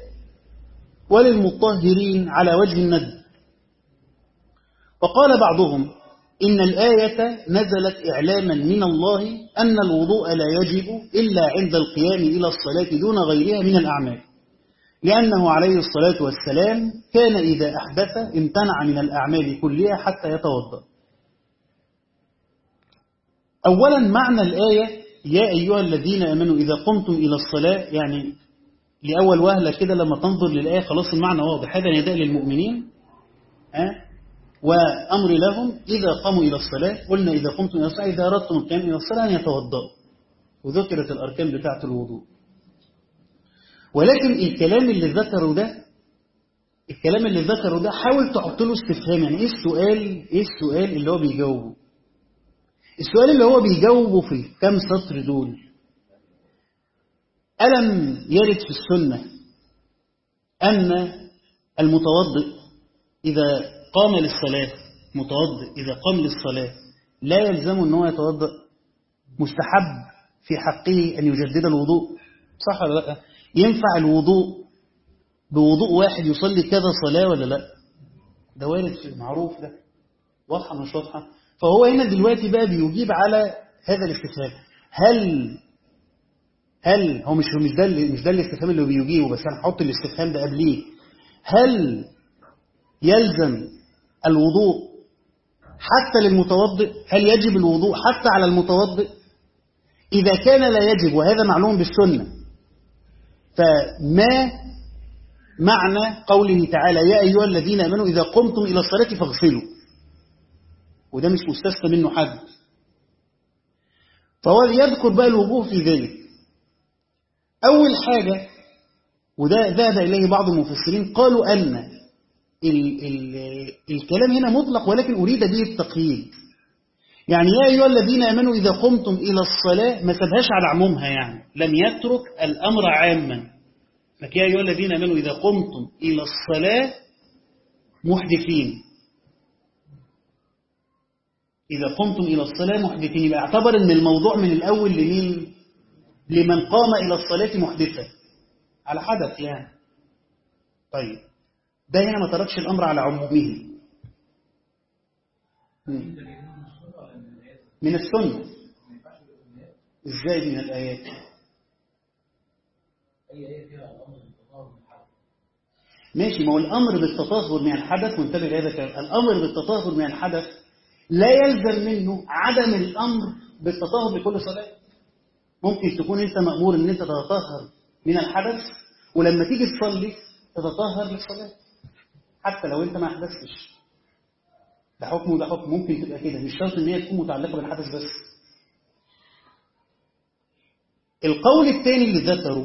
وللمطهرين على وجه الند وقال بعضهم إن الآية نزلت إعلاما من الله أن الوضوء لا يجب إلا عند القيام إلى الصلاة دون غيرها من الأعمال لأنه عليه الصلاة والسلام كان إذا أحدث امتنع من الأعمال كلها حتى يتوضأ أولا معنى الآية يا أيها الذين أمنوا إذا قمتم إلى الصلاة يعني لأول وهلة كده لما تنظر للآية خلاص المعنى واضح هذا نداء للمؤمنين أه؟ وأمر لهم إذا قاموا إلى الصلاة قلنا إذا قمتم إلى الصلاة إذا أردتم القيام إلى الصلاة أن يتوضأوا وذكرت الأركان بتاعة الوضوء ولكن الكلام اللي ذكره ده الكلام اللي ذكره ده حاول تحط له استفهام يعني ايه السؤال ايه السؤال اللي هو بيجاوبه السؤال اللي هو بيجاوبه في كام سطر دول ألم يرد في السنة أن المتوضئ إذا قام للصلاة متوضئ إذا قام للصلاة لا يلزم أنه يتوضأ مستحب في حقه أن يجدد الوضوء صح ولا لا ينفع الوضوء بوضوء واحد يصلي كذا صلاة ولا لا ده وارد في المعروف ده واضحة مش واضحة فهو هنا دلوقتي بقى بيجيب على هذا الاستفهام هل هل هو مش مش ده مش ده الاستفهام اللي بيجيبه بس انا هحط الاستفهام ده قبليه هل يلزم الوضوء حتى للمتوضئ هل يجب الوضوء حتى على المتوضئ إذا كان لا يجب وهذا معلوم بالسنة فما معنى قوله تعالى يا أيها الذين أمنوا إذا قمتم إلى الصلاة فاغسلوا وده مش مستثنى منه حد فهو يذكر بقى الوجوه في ذلك أول حاجة وده ذهب إليه بعض المفسرين قالوا أن ال ال الكلام هنا مطلق ولكن أريد به التقييد يعني يا أيها الذين آمنوا إذا قمتم إلى الصلاة ما سبهاش على عمومها يعني لم يترك الأمر عاما لك يا أيها الذين آمنوا إذا قمتم إلى الصلاة محدثين إذا قمتم إلى الصلاة محدثين يبقى اعتبر أن الموضوع من الأول لمين لمن قام إلى الصلاة محدثا على حدث يعني طيب ده هنا ما تركش الأمر على عمومه من السنة ازاي من الآيات ماشي ما هو الأمر بالتطهر من الحدث وانتبه لهذا الكلام الأمر بالتطهر من الحدث لا يلزم منه عدم الأمر بالتطهر لكل صلاة ممكن تكون أنت مأمور أن أنت تتطهر من الحدث ولما تيجي تصلي تتطهر للصلاة حتى لو أنت ما أحدثتش ده حكم وده حكم ممكن تبقى كده مش شرط ان هي تكون متعلقه بالحدث بس القول الثاني اللي ذكره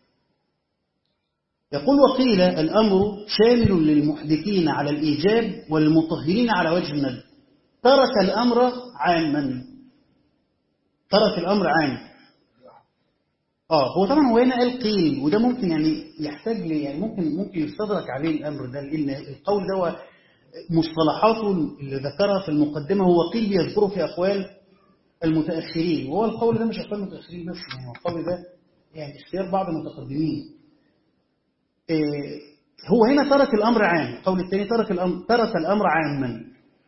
يقول وقيل الأمر شامل للمحدثين على الإيجاب والمطهرين على وجه الندب ترك الأمر عاما ترك الأمر عام اه هو طبعا هو هنا قال قيل وده ممكن يعني يحتاج لي يعني ممكن ممكن يستدرك عليه الأمر ده لأن القول ده مصطلحاته اللي ذكرها في المقدمة هو قيل بيذكره في أقوال المتأخرين وهو القول ده مش أقوال المتأخرين بس يعني القول ده يعني اختيار بعض المتقدمين إيه هو هنا ترك الأمر عام القول الثاني ترك الأمر ترك الأمر عاما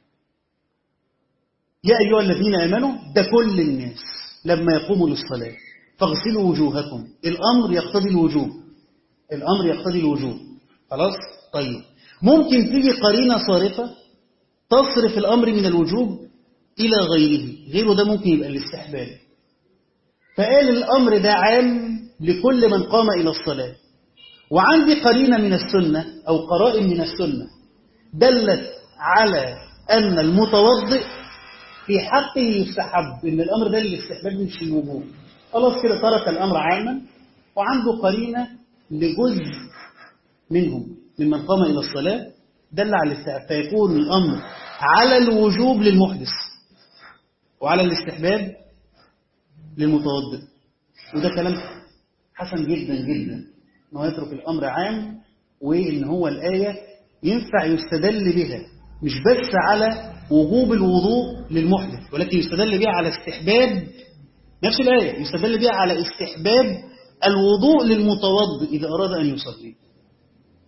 يا أيها الذين آمنوا ده كل الناس لما يقوموا للصلاة فاغسلوا وجوهكم الأمر يقتضي الوجوب الأمر يقتضي الوجوب خلاص طيب ممكن تيجي قرينة صارفة تصرف الأمر من الوجوب إلى غيره غيره ده ممكن يبقى الاستحباب فقال الأمر ده عام لكل من قام إلى الصلاة وعندي قرينة من السنة أو قرائن من السنة دلت على أن المتوضئ في حقه يستحب إن الأمر ده للاستحباب مش الوجوب خلاص كده ترك الأمر عاما وعنده قرينة لجزء منهم ممن قام إلى الصلاة دل على الاستحباب فيكون الأمر على الوجوب للمحدث وعلى الاستحباب للمتوضئ وده كلام حسن جدا جدا انه يترك الأمر عام وإن هو الآية ينفع يستدل بها مش بس على وجوب الوضوء للمحدث ولكن يستدل بها على استحباب نفس الآية يستدل بها على استحباب الوضوء للمتوضئ إذا أراد أن يصلي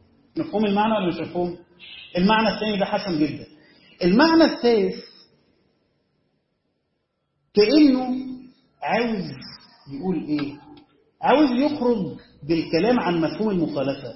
مفهوم المعنى ولا مش مفهوم المعنى الثاني ده حسن جدا المعنى الثالث كأنه عاوز يقول إيه عاوز يخرج بالكلام عن مفهوم المخالفة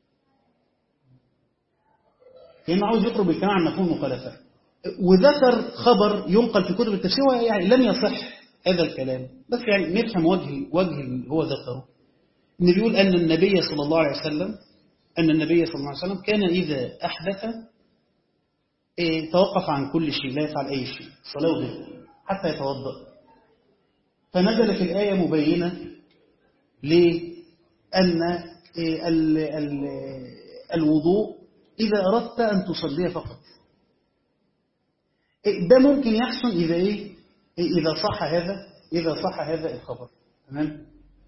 كأنه عاوز يخرج بالكلام عن مفهوم المخالفة وذكر خبر ينقل في كتب التفسير يعني لم يصح هذا الكلام بس يعني نفهم وجه وجه اللي هو ذكره إن بيقول أن النبي صلى الله عليه وسلم أن النبي صلى الله عليه وسلم كان إذا أحدث إيه توقف عن كل شيء لا يفعل أي شيء صلاة وغيره حتى يتوضأ فنزلت الآية مبينة لأن إيه ال ال الوضوء إذا أردت أن تصلي فقط إيه ده ممكن يحسن إذا إيه إذا صح هذا إذا صح هذا الخبر تمام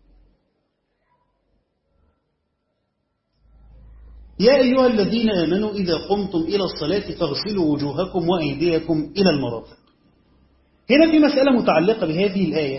يا أيها الذين آمنوا إذا قمتم إلى الصلاة فاغسلوا وجوهكم وأيديكم إلى المرافق هنا في مسألة متعلقة بهذه الآية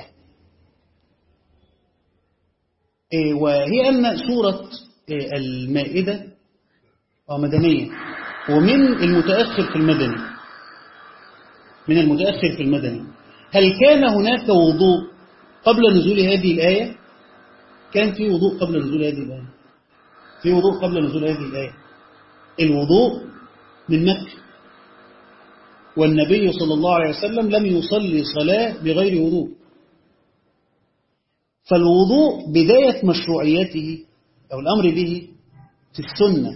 وهي أن سورة المائدة مدنية ومن المتأخر في المدني من المتأخر في المدني هل كان هناك وضوء قبل نزول هذه الآية كان في وضوء قبل نزول هذه الآية في وضوء قبل نزول هذه الآية الوضوء من مكة والنبي صلى الله عليه وسلم لم يصلي صلاة بغير وضوء فالوضوء بداية مشروعيته أو الأمر به في السنة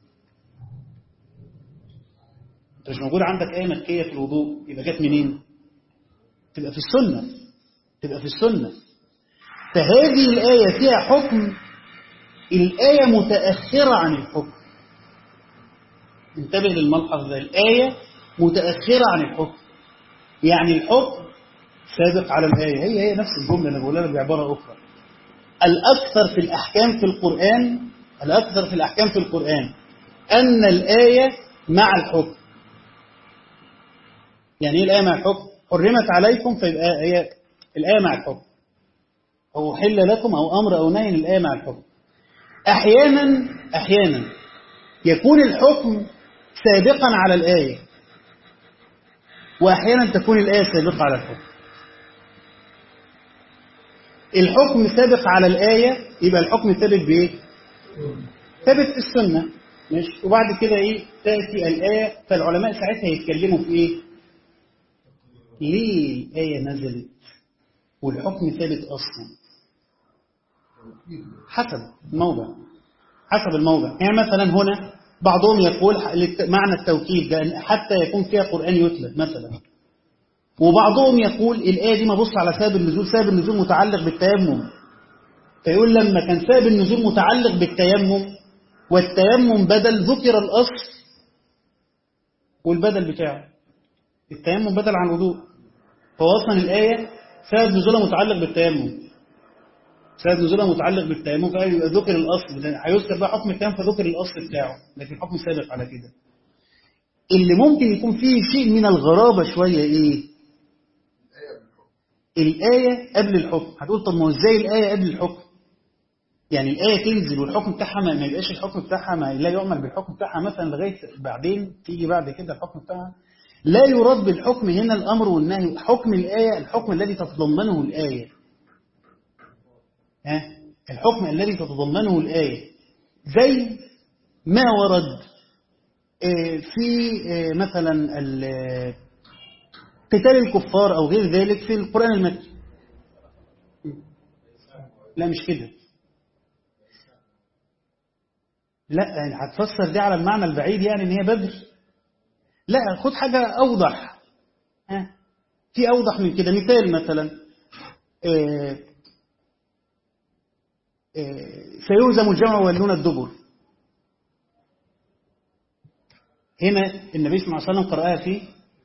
انت مش موجود عندك آية مكية في الوضوء يبقى جت منين تبقى في السنة تبقى في السنة فهذه الآية فيها حكم الآية متأخرة عن الحكم انتبه للملحظ ده الآية متأخرة عن الحكم يعني الحكم سابق على الآية هي هي نفس الجملة أنا بقولها بعبارة أخرى الأكثر في الأحكام في القرآن الأكثر في الأحكام في القرآن أن الآية مع الحكم يعني ايه الآية مع الحكم حرمت عليكم فيبقى هي الآية مع الحكم أو حل لكم أو أمر أو نهي الآية مع الحكم أحيانا أحيانا يكون الحكم سابقا على الآية وأحيانا تكون الآية سابقة على الحكم الحكم سابق على الآية يبقى الحكم ثابت بإيه؟ ثابت في السنة مش وبعد كده إيه تأتي الآية فالعلماء ساعتها يتكلموا في إيه؟ ليه الآية نزلت والحكم ثابت أصلا حسب الموضع حسب الموضع يعني مثلا هنا بعضهم يقول معنى التوكيد ده حتى يكون فيها قرآن يتلى مثلا وبعضهم يقول الآية دي ما بص على سبب النزول سبب النزول متعلق بالتيمم فيقول لما كان سبب النزول متعلق بالتيمم والتيمم بدل ذكر الأصل والبدل بتاعه التيمم بدل عن الوضوء فهو أصلا الآية سبب نزولها متعلق بالتيمم سبب نزولها متعلق بالتيمم فيبقى ذكر الأصل هيذكر بقى حكم التيمم فذكر الأصل بتاعه لكن الحكم سابق على كده اللي ممكن يكون فيه شيء من الغرابة شوية إيه الآية قبل الحكم هتقول طب ما هو ازاي الآية قبل الحكم يعني الآية تنزل والحكم بتاعها ما يبقاش الحكم بتاعها ما لا يعمل بالحكم بتاعها مثلا لغاية بعدين تيجي بعد كده الحكم بتاعها لا يراد بالحكم هنا الأمر والنهي حكم الآية الحكم الذي تتضمنه الآية ها الحكم الذي تتضمنه الآية زي ما ورد في مثلا قتال الكفار أو غير ذلك في القرآن المكي لا مش كده لا يعني هتفسر دي على المعنى البعيد يعني ان هي بدر لا خد حاجة أوضح ها في أوضح من كده مثال مثلا آه آه سيهزم الجمع ويولون الدبر هنا النبي صلى الله عليه وسلم قرأها في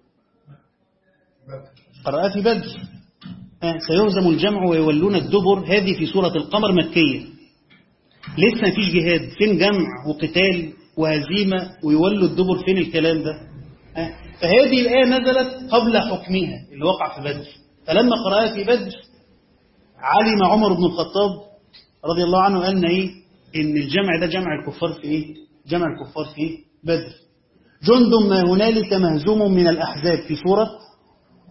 قرأها في بدر آه سيهزم الجمع ويولون الدبر هذه في سورة القمر مكية لسه ما فيش جهاد فين جمع وقتال وهزيمة ويولوا الدبر فين الكلام ده آه فهذه الآية نزلت قبل حكمها اللي وقع في بدر فلما قرأها في بدر علم عمر بن الخطاب رضي الله عنه أن إيه إن الجمع ده جمع الكفار في إيه جمع الكفار في بدر جند ما هنالك مهزوم من الأحزاب في سورة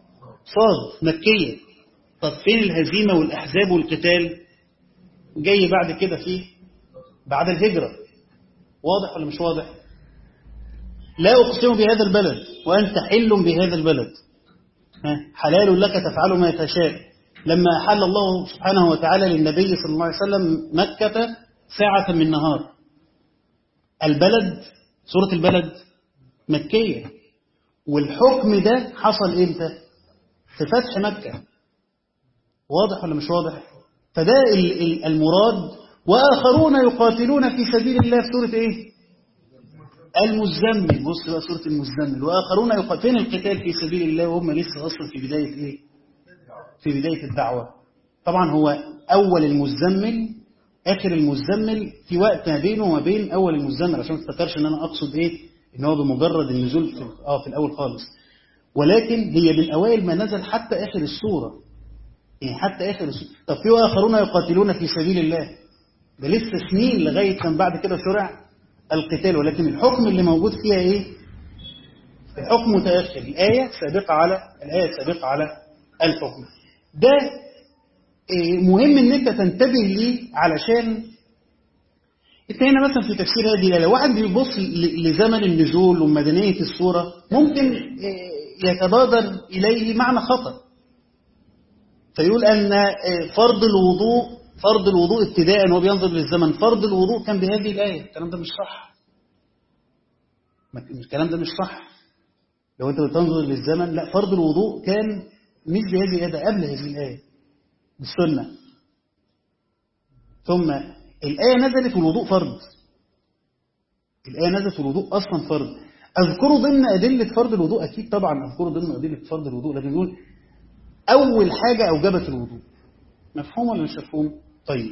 صاد مكية طب فين الهزيمة والأحزاب والقتال جاي بعد كده فيه بعد الهجرة واضح ولا مش واضح لا أقسم بهذا البلد وأنت حل بهذا البلد حلال لك تفعل ما تشاء لما أحل الله سبحانه وتعالى للنبي صلى الله عليه وسلم مكة ساعة من نهار البلد سورة البلد مكية والحكم ده حصل امتى في فتح مكة واضح ولا مش واضح فده المراد وآخرون يقاتلون في سبيل الله في سورة ايه المزمل بص بقى سورة المزمل وآخرون يقاتلون فين القتال في سبيل الله وهم لسه أصلا في بداية ايه في بداية الدعوة طبعا هو أول المزمل آخر المزمل في وقت ما بينه وما بين أول المزمل عشان ما تفتكرش إن أنا أقصد إيه إن هو بمجرد النزول في آه في الأول خالص ولكن هي من أوائل ما نزل حتى آخر السورة يعني حتى آخر السورة طب في آخرون يقاتلون في سبيل الله ده لسه سنين لغاية كان بعد كده شرع القتال ولكن الحكم اللي موجود فيها إيه الحكم متأخر الآية سابقة على الآية سابقة على الحكم ده مهم ان انت تنتبه ليه علشان انت هنا مثلا في تفسير هذه الآية لو واحد بيبص لزمن النزول ومدنية الصورة ممكن يتبادر إليه معنى خطأ فيقول أن فرض الوضوء فرض الوضوء ابتداء وهو بينظر للزمن فرض الوضوء كان بهذه الآية الكلام ده مش صح الكلام ده مش صح لو انت بتنظر للزمن لا فرض الوضوء كان مش بهذه الآية ده قبل هذه الآية بالسنة ثم الآية نزلت والوضوء فرض الآية نزلت والوضوء أصلا فرض أذكره ضمن أدلة فرض الوضوء أكيد طبعا أذكره ضمن أدلة فرض الوضوء لكن نقول أول حاجة أوجبت الوضوء مفهوم ولا مش مفهوم؟ طيب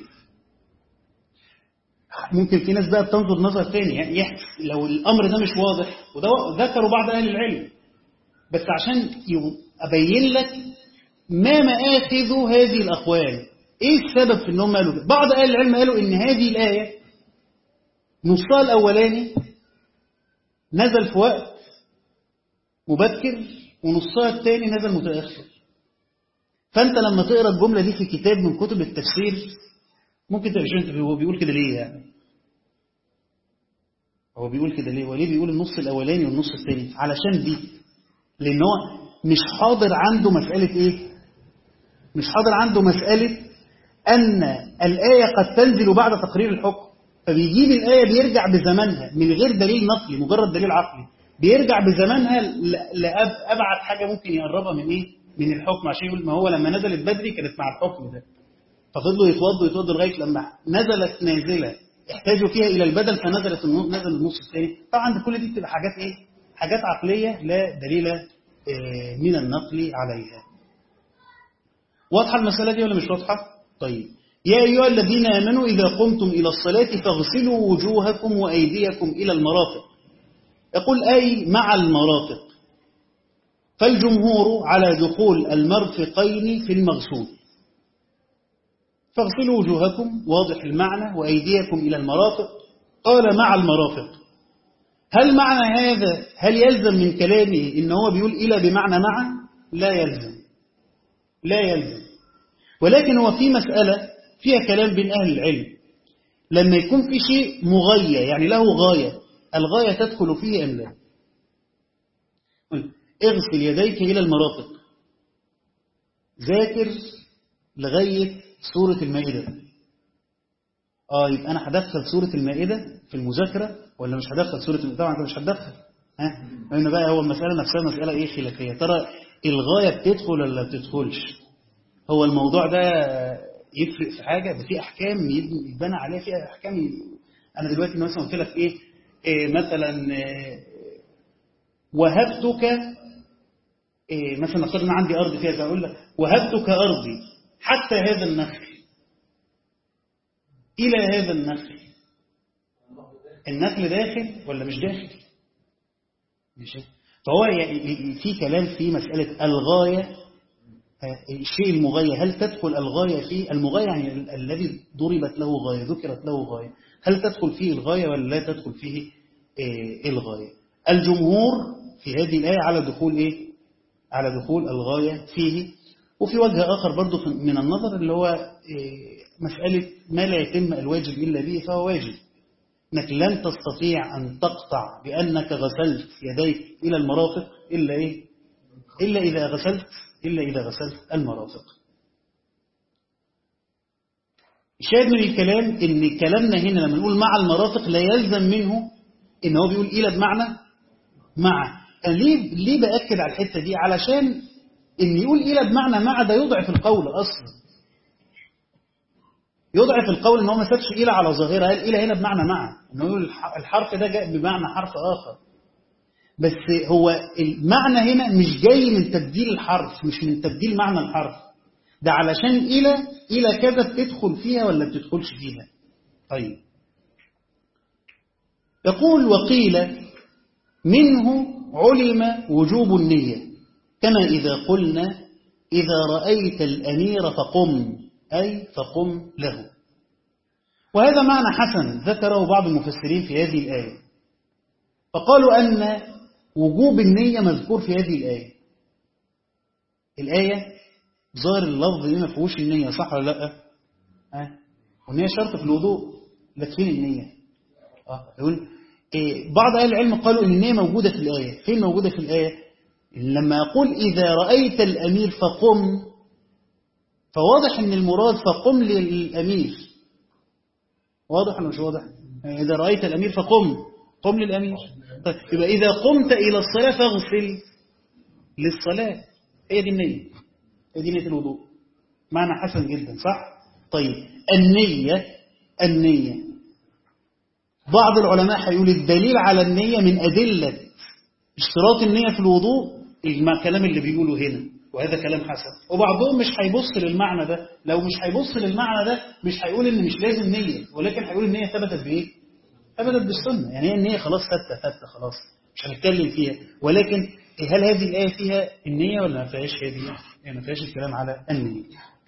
ممكن في ناس بقى بتنظر نظر تاني يعني يحس لو الأمر ده مش واضح وده ذكروا بعض أهل العلم بس عشان أبين لك ما مآخذ هذه الأقوال إيه السبب في أنهم قالوا بعض أهل العلم قالوا إن هذه الآية نصها الأولاني نزل في وقت مبكر ونصها الثاني نزل متأخر فأنت لما تقرأ الجملة دي في كتاب من كتب التفسير ممكن تبقى هو بيقول كده ليه يعني هو بيقول كده ليه وليه بيقول النص الأولاني والنص الثاني علشان دي لأن هو مش حاضر عنده مسألة إيه مش حاضر عنده مسألة أن الآية قد تنزل بعد تقرير الحكم فبيجيب الآية بيرجع بزمنها من غير دليل نقلي مجرد دليل عقلي بيرجع بزمنها لأبعد حاجة ممكن يقربها من إيه من الحكم عشان يقول ما هو لما نزلت بدري كانت مع الحكم ده ففضلوا يتوضوا يتوضوا لغاية لما نزلت نازلة احتاجوا فيها إلى البدل فنزلت نزل النص الثاني طبعا كل دي بتبقى حاجات إيه حاجات عقلية لا دليل من النقل عليها واضحة المسألة دي ولا مش واضحة طيب يا أيها الذين آمنوا إذا قمتم إلى الصلاة فاغسلوا وجوهكم وأيديكم إلى المرافق يقول أي مع المرافق فالجمهور على دخول المرفقين في المغسول فاغسلوا وجوهكم واضح المعنى وأيديكم إلى المرافق قال مع المرافق هل معنى هذا هل يلزم من كلامه إن هو بيقول إلى بمعنى مع لا يلزم لا يلزم ولكن هو في مسألة فيها كلام بين أهل العلم لما يكون في شيء مغية يعني له غاية الغاية تدخل فيه أم لا اغسل يديك إلى المرافق ذاكر لغاية سورة المائدة آه يبقى أنا هدخل سورة المائدة في المذاكرة ولا مش هدخل سورة المائدة طبعا أنت مش هتدخل ها لأن بقى هو المسألة نفسها مسألة إيه خلافية ترى الغاية بتدخل ولا بتدخلش هو الموضوع ده يفرق في حاجة ده في أحكام يتبنى عليها فيها أحكام أنا دلوقتي مثلا قلت لك إيه, إيه مثلا إيه وهبتك إيه مثلا نفترض ان عندي أرض فيها أقول لك وهبتك أرضي حتى هذا النخل إلى هذا النخل النخل داخل ولا مش داخل مش فهو يعني في كلام في مسألة الغاية الشيء المغاية هل تدخل الغاية فيه المغاية يعني الذي ضربت له غاية ذكرت له غاية هل تدخل فيه الغاية ولا لا تدخل فيه الغاية الجمهور في هذه الآية على دخول إيه على دخول الغاية فيه وفي وجه آخر برضو من النظر اللي هو مسألة ما لا يتم الواجب إلا به فهو واجب انك لن تستطيع أن تقطع بأنك غسلت يديك إلى المرافق إلا إيه؟ إلا إذا غسلت إلا إذا غسلت المرافق الشاهد من الكلام ان كلامنا هنا لما نقول مع المرافق لا يلزم منه ان هو بيقول الى بمعنى مع أنا ليه ليه باكد على الحته دي علشان ان يقول الى بمعنى مع ده يضعف القول اصلا يضعف القول ان هو ما سابش الى على ظاهرها قال الى هنا بمعنى مع انه يقول الحرف ده جاء بمعنى حرف اخر بس هو المعنى هنا مش جاي من تبديل الحرف مش من تبديل معنى الحرف ده علشان إلى إلى كذا بتدخل فيها ولا بتدخلش فيها طيب يقول وقيل منه علم وجوب النية كما إذا قلنا إذا رأيت الأمير فقم أي فقم له وهذا معنى حسن ذكره بعض المفسرين في هذه الآية فقالوا أن وجوب النية مذكور في هذه الآية الآية ظاهر اللفظ هنا ما فيهوش النية صح ولا لا؟ ها؟ والنية شرط في الوضوء لكن فين النية؟ اه يقول إيه بعض أهل العلم قالوا إن النية موجودة في الآية فين موجودة في الآية؟ لما يقول إذا رأيت الأمير فقم فواضح إن المراد فقم للأمير واضح ولا مش واضح؟ إذا رأيت الأمير فقم قم للأمير طيب يبقى إذا قمت إلى الصلاة فاغسل للصلاة هي دي النية هي دي نية الوضوء معنى حسن جدا صح؟ طيب النية النية بعض العلماء هيقول الدليل على النية من أدلة اشتراط النية في الوضوء الكلام اللي بيقوله هنا وهذا كلام حسن وبعضهم مش هيبص للمعنى ده لو مش هيبص للمعنى ده مش هيقول ان مش لازم نية ولكن هيقول النية ثبتت بايه ثبتت بالسنة يعني هي النية خلاص ثابتة ثابتة خلاص مش هنتكلم فيها ولكن هل هذه الآية فيها النية ولا ما فيهاش هذه يعني ما فيهاش الكلام على النية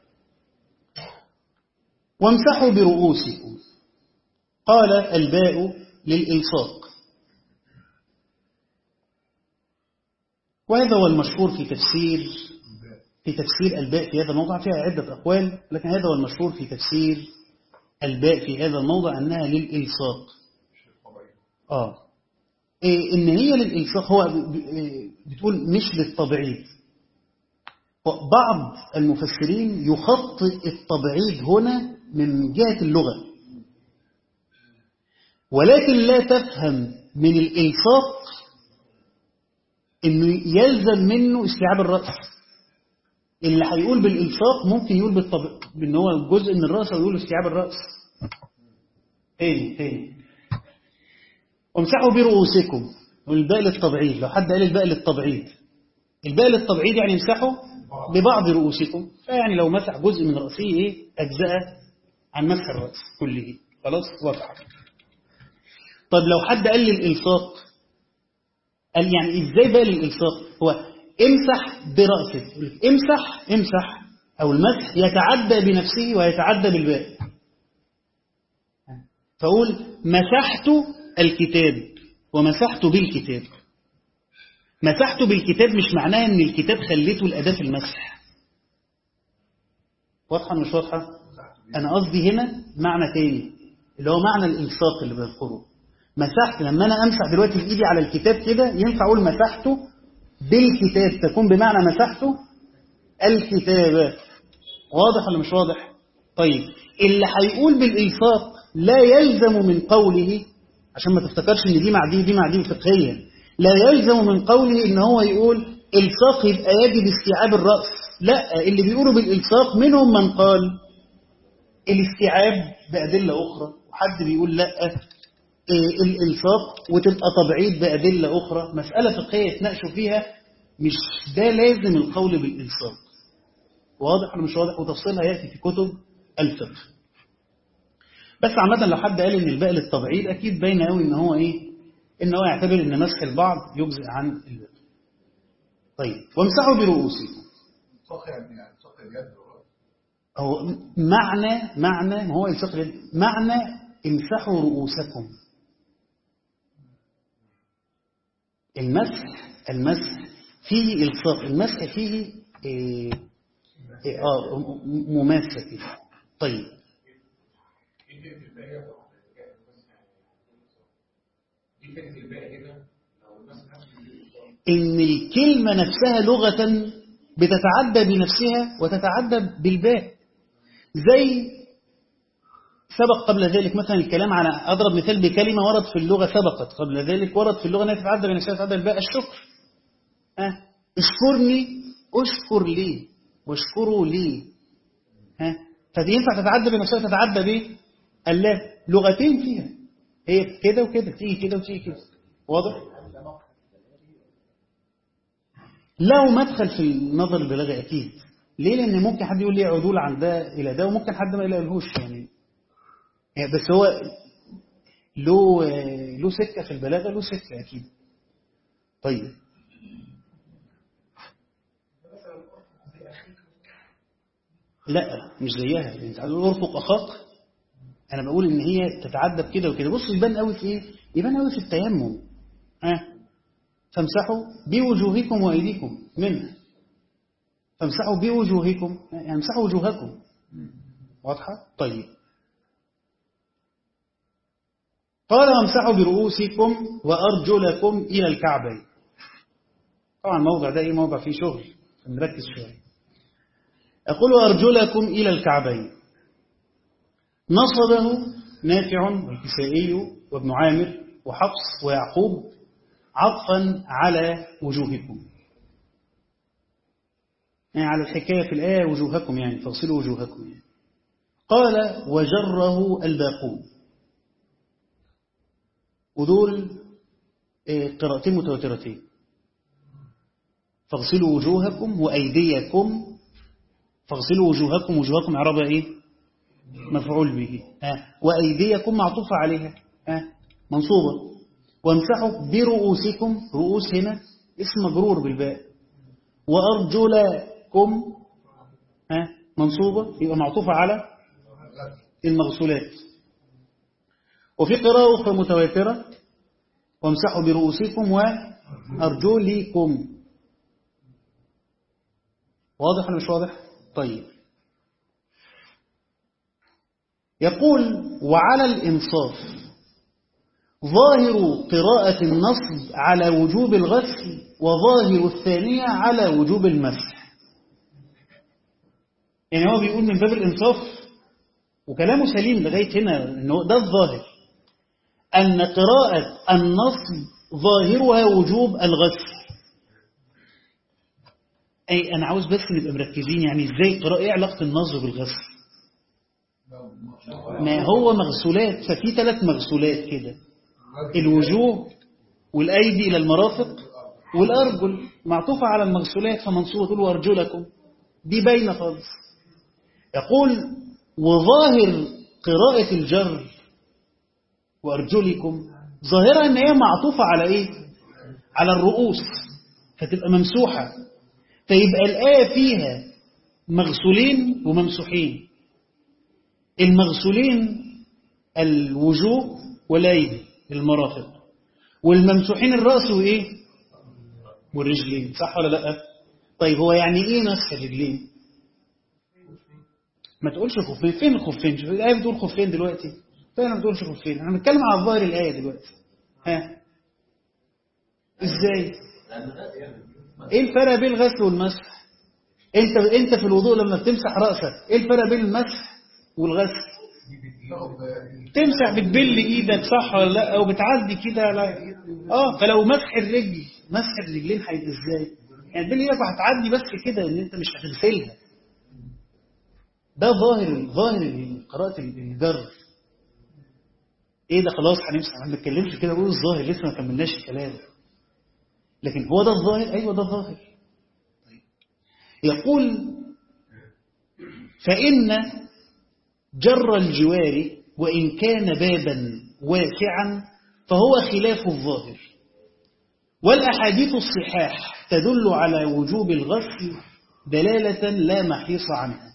وامسحوا برؤوسكم قال الباء للإلصاق وهذا هو المشهور في تفسير في تفسير الباء في هذا الموضع فيها عدة أقوال لكن هذا هو المشهور في تفسير الباء في هذا الموضع أنها للإلصاق آه إيه إن هي للإلصاق هو بتقول مش للتبعيد بعض المفسرين يخطئ التبعيد هنا من جهة اللغة ولكن لا تفهم من الإلصاق إنه يلزم منه استيعاب الرأس اللي هيقول بالإلصاق ممكن يقول بالطب... بأن هو جزء من الرأس ويقول استيعاب الرأس تاني تاني وامسحوا برؤوسكم والباء للتبعيد لو حد قال الباء للتبعيد الباء للتبعيد يعني امسحوا ببعض رؤوسكم فيعني لو مسح جزء من رأسه ايه أجزاء عن مسح الرأس كله خلاص وقع طب لو حد قال لي الإلصاق قال يعني ازاي بقى للإلصاق هو امسح برأسك امسح امسح أو المسح يتعدى بنفسه ويتعدى بالباء فأقول مسحت الكتاب ومسحت بالكتاب مسحت بالكتاب مش معناه ان الكتاب خليته الأداة في المسح واضحة مش واضحة أنا قصدي هنا معنى تاني اللي هو معنى الإلصاق اللي بذكره مسحت لما أنا أمسح دلوقتي بإيدي على الكتاب كده ينفع أقول مسحته بالكتاب تكون بمعنى مسحته الكتاب واضح ولا مش واضح طيب اللي هيقول بالإلصاق لا يلزم من قوله عشان ما تفتكرش ان دي مع دي دي مع دي فقهيا لا يلزم من قوله ان هو يقول الصاق يبقى يجب استيعاب الرأس لا اللي بيقولوا بالإلصاق منهم من قال الاستيعاب بأدلة أخرى وحد بيقول لا الإلصاق وتبقى تبعيد بأدلة أخرى مسألة فقهية يتناقشوا فيها مش ده لازم القول بالإلصاق واضح ولا مش واضح وتفصيلها يأتي في كتب الفقه بس عامة لو حد قال ان الباء للتبعيد اكيد باين قوي ان هو ايه ان هو يعتبر ان مسح البعض يجزئ عن الباقي طيب وامسحوا برؤوسكم هو معنى معنى ما هو الصق اليد معنى امسحوا رؤوسكم المسح المسح فيه الصاق المسح فيه إيه إيه اه م- مماسة كده طيب إن الكلمة نفسها لغة بتتعدى بنفسها وتتعدى بالباء زي سبق قبل ذلك مثلا الكلام على أضرب مثال بكلمة ورد في اللغة سبقت قبل ذلك ورد في اللغة أنها تتعدى بنفسها وتتعدى بالباء الشكر ها اشكرني اشكر لي واشكروا لي ها فدي ينفع تتعدى بنفسها وتتعدى بايه الله لغتين فيها هي كده وكده تيجي كده وتيجي كده واضح له مدخل في النظر البلاغي اكيد ليه لان ممكن حد يقول لي عدول عن ده الى ده وممكن حد ما يلاقيهوش يعني يعني بس هو له له سكه في البلاغه له سكه اكيد طيب لا مش زيها انت عايز تقول ارفق اخاك انا بقول ان هي تتعدى بكده وكده بص يبان قوي في ايه يبان قوي في التيمم ها فامسحوا بوجوهكم وايديكم منها فامسحوا بوجوهكم يعني امسحوا وجوهكم واضحه طيب قال وامسحوا برؤوسكم وارجلكم الى الكعبين طبعا الموضع ده ايه موضع فيه شغل نركز شويه أقول أرجلكم إلى الكعبين نصبه نافع والكسائي وابن عامر وحفص ويعقوب عطفا على وجوهكم يعني على الحكاية في الآية وجوهكم يعني فاغسلوا وجوهكم يعني. قال وجره الباقون ودول قراءتين متواترتين فاغسلوا وجوهكم وأيديكم فاغسلوا وجوهكم وجوهكم عربة إيه مفعول به ها وأيديكم معطوفة عليها ها منصوبة وامسحوا برؤوسكم رؤوس هنا اسم مجرور بالباء وأرجلكم ها منصوبة يبقى معطوفة على المغسولات وفي قراءة أخرى متواترة وامسحوا برؤوسكم وأرجلكم واضح ولا مش واضح؟ طيب يقول وعلى الإنصاف ظاهر قراءة النصب على وجوب الغسل وظاهر الثانية على وجوب المسح يعني هو بيقول من باب الإنصاف وكلامه سليم لغاية هنا إنه ده الظاهر أن قراءة النصب ظاهرها وجوب الغسل أي أنا عاوز بس نبقى مركزين يعني إزاي قراءة إيه علاقة النصب بالغسل ما هو مغسولات ففي ثلاث مغسولات كده الوجوه والأيدي إلى المرافق والأرجل معطوفة على المغسولات فمنصوبة تقول وأرجلكم دي باينة خالص يقول وظاهر قراءة الجر وأرجلكم ظاهرة أن هي معطوفة على إيه على الرؤوس فتبقى ممسوحة فيبقى الآية فيها مغسولين وممسوحين المغسولين الوجوه والأيدي المرافق والممسوحين الرأس وإيه والرجلين صح ولا لا طيب هو يعني إيه مسح الرجلين ما تقولش خفين فين الخفين الآية بتقول خفين دلوقتي فين ما بتقولش خفين احنا بنتكلم على ظاهر الآية دلوقتي ها ازاي ايه الفرق بين الغسل والمسح انت انت في الوضوء لما بتمسح راسك ايه الفرق بين المسح والغسل تمسح بتبل ايدك صح ولا لا او بتعدي كده على اه فلو مسح الرجل مسح الرجلين هيبقى ازاي يعني تبل ايدك وهتعدي بس كده ان انت مش هتغسلها ده ظاهر ظاهر قراءة الجر ايه ده خلاص هنمسح ما بنتكلمش كده بقول الظاهر لسه ما كملناش الكلام لكن هو ده الظاهر ايوه ده الظاهر يقول فإن جر الجوار وإن كان بابا واسعا فهو خلاف الظاهر والأحاديث الصحاح تدل على وجوب الغسل دلالة لا محيص عنها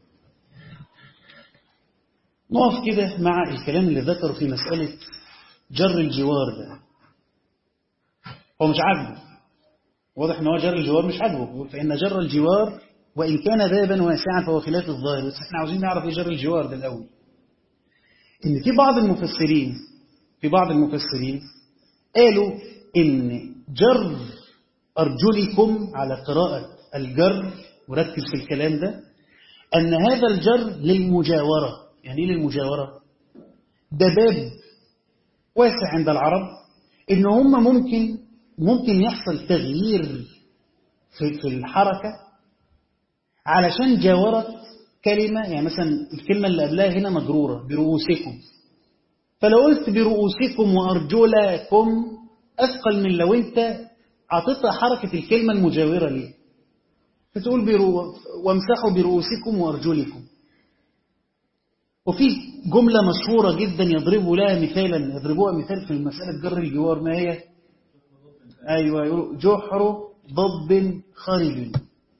نقف كده مع الكلام اللي ذكره في مسألة جر الجوار ده هو مش عاجبه واضح ان هو جر الجوار مش عاجبه بيقول فإن جر الجوار وإن كان بابا واسعا فهو خلاف الظاهر بس احنا عاوزين نعرف ايه جر الجوار ده الأول إن في بعض المفسرين في بعض المفسرين قالوا إن جر أرجلكم على قراءة الجر وركز في الكلام ده أن هذا الجر للمجاورة يعني ايه للمجاورة ده باب واسع عند العرب إن هم ممكن ممكن يحصل تغيير في, في الحركة علشان جاورت كلمة يعني مثلا الكلمة اللي قبلها هنا مجرورة برؤوسكم فلو قلت برؤوسكم وأرجلكم أثقل من لو أنت عطيتها حركة الكلمة المجاورة ليه فتقول برو... وامسحوا برؤوسكم وأرجلكم وفي جملة مشهورة جدا يضربوا لها مثالا يضربوها مثال في المسألة جر الجوار ما هي أيوة يقولوا جحر ضب خارج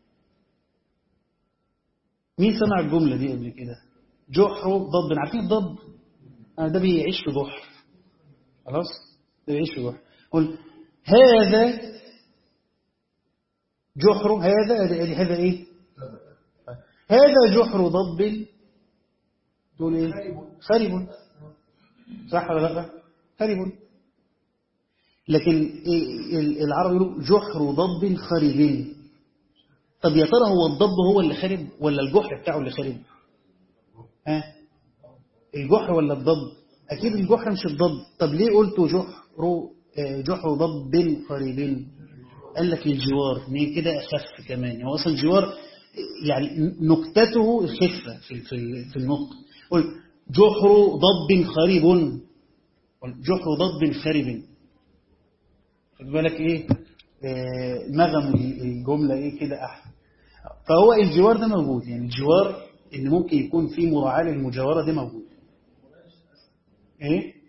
مين سمع الجملة دي قبل كده جحر ضب عارفين الضب آه ده بيعيش في جحر خلاص ده بيعيش في جحر قل هذا جحر هذا هذا ايه هذا جحر ضب تقول ايه خرب صح ولا لا خرب لكن العرب يقولوا جحر ضب خرب طب يا ترى هو الضب هو اللي خرب ولا الجحر بتاعه اللي خرب ها الجحر ولا الضب اكيد الجحر مش الضب طب ليه قلتوا جحر جحر ضب خرب قال لك الجوار ليه كده اخف كمان هو اصلا الجوار يعني نكتته الخفه في في في النطق قل جحر ضب خرب جحر ضب خرب خد بالك ايه آه نغم الجمله ايه كده احسن فهو الجوار ده موجود يعني الجوار ان ممكن يكون في مراعاه للمجاوره ده موجود ايه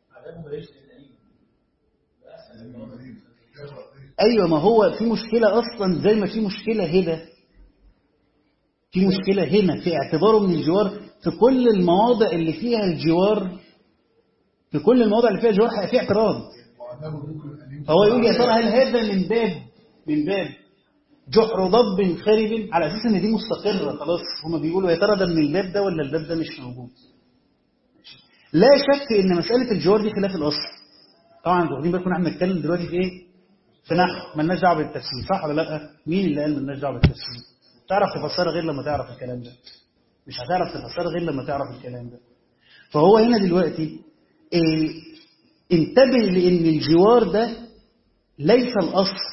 ايوه ما هو في مشكله اصلا زي ما في مشكله هنا في مشكله هنا في اعتباره من الجوار في كل المواضع اللي فيها الجوار في كل المواضع اللي فيها الجوار في اعتراض فهو يقول يا ترى هل هذا من باب من باب جحر ضب خارب على اساس ان دي مستقره خلاص هما بيقولوا يا ترى ده من الباب ده ولا الباب ده مش موجود لا شك ان مساله الجوار دي خلاف الاصل طبعا انتوا واخدين بالكم احنا بنتكلم دلوقتي في ايه في نحو مالناش دعوه بالتفسير صح ولا لا مين اللي قال مالناش دعوه بالتفسير تعرف تفسرها غير لما تعرف الكلام ده مش هتعرف تفسرها غير لما تعرف الكلام ده فهو هنا دلوقتي إيه انتبه لان الجوار ده ليس الاصل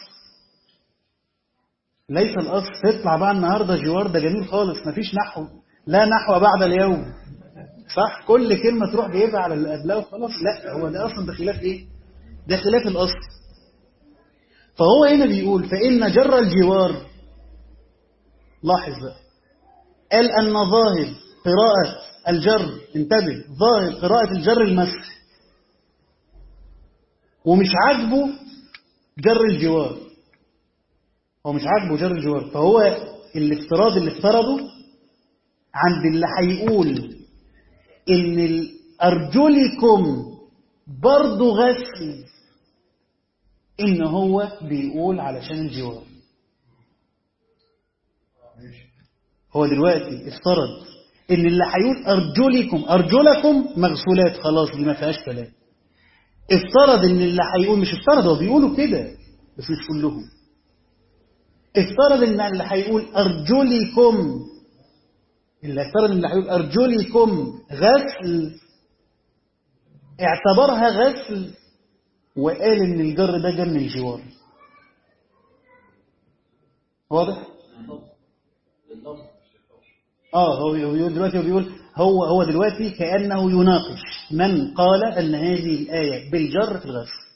ليس الاصل تطلع بقى النهارده جوار ده جميل خالص مفيش نحو لا نحو بعد اليوم صح كل كلمه تروح جايبها على اللي قبلها وخلاص لا هو ده اصلا ده خلاف ايه ده خلاف الاصل فهو هنا بيقول فان جر الجوار لاحظ بقى قال ان ظاهر قراءه الجر انتبه ظاهر قراءه الجر المسح ومش عاجبه جر الجوار هو مش عاجبه جر الجوار فهو الافتراض اللي افترضه عند اللي هيقول ان ارجلكم برضه غسل ان هو بيقول علشان الجوار هو دلوقتي افترض ان اللي هيقول ارجلكم ارجلكم مغسولات خلاص دي ما فيهاش كلام افترض ان اللي هيقول مش افترض هو بيقولوا كده بس مش كلهم افترض ان اللي هيقول ارجلكم اللي افترض ان اللي هيقول ارجلكم غسل اعتبرها غسل وقال ان الجر ده جه من الجوار واضح اه هو بيقول دلوقتي هو بيقول هو هو دلوقتي كانه يناقش من قال ان هذه الايه بالجر في الغسل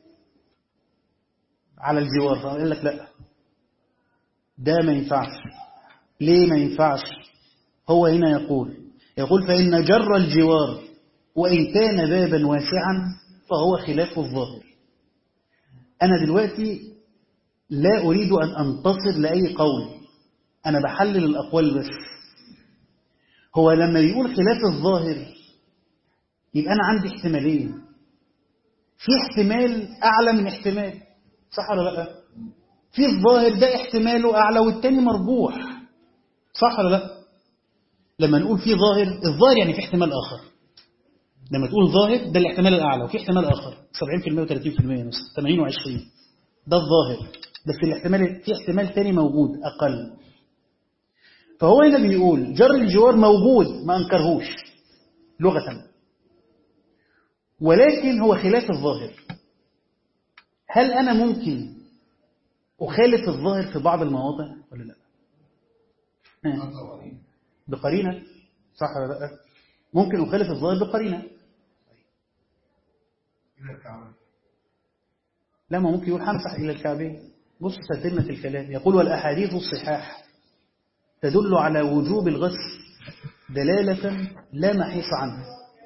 على الجوار فقال لك لا ده ما ينفعش ليه ما ينفعش هو هنا يقول يقول فإن جر الجوار وإن كان بابا واسعا فهو خلاف الظاهر أنا دلوقتي لا أريد أن أنتصر لأي قول أنا بحلل الأقوال بس هو لما يقول خلاف الظاهر يبقى أنا عندي احتمالين في احتمال أعلى من احتمال صح ولا لا في الظاهر ده احتماله أعلى والتاني مرجوح صح ولا لا لما نقول في ظاهر الظاهر يعني في احتمال آخر لما تقول ظاهر ده الاحتمال الأعلى وفي احتمال آخر 70% و30% مثلا 80 و20 ده الظاهر بس الاحتمال في احتمال تاني موجود أقل فهو هنا بيقول جر الجوار موجود ما أنكرهوش لغة ولكن هو خلاف الظاهر هل أنا ممكن أخالف الظاهر في بعض المواضع ولا لا ها. بقرينة صح ولا لا ممكن أخالف الظاهر بقرينة لا ما ممكن يقول همسح إلى الكعبين بص تتمة الكلام يقول والأحاديث الصحاح تدل على وجوب الغسل دلالة لا محيص عنها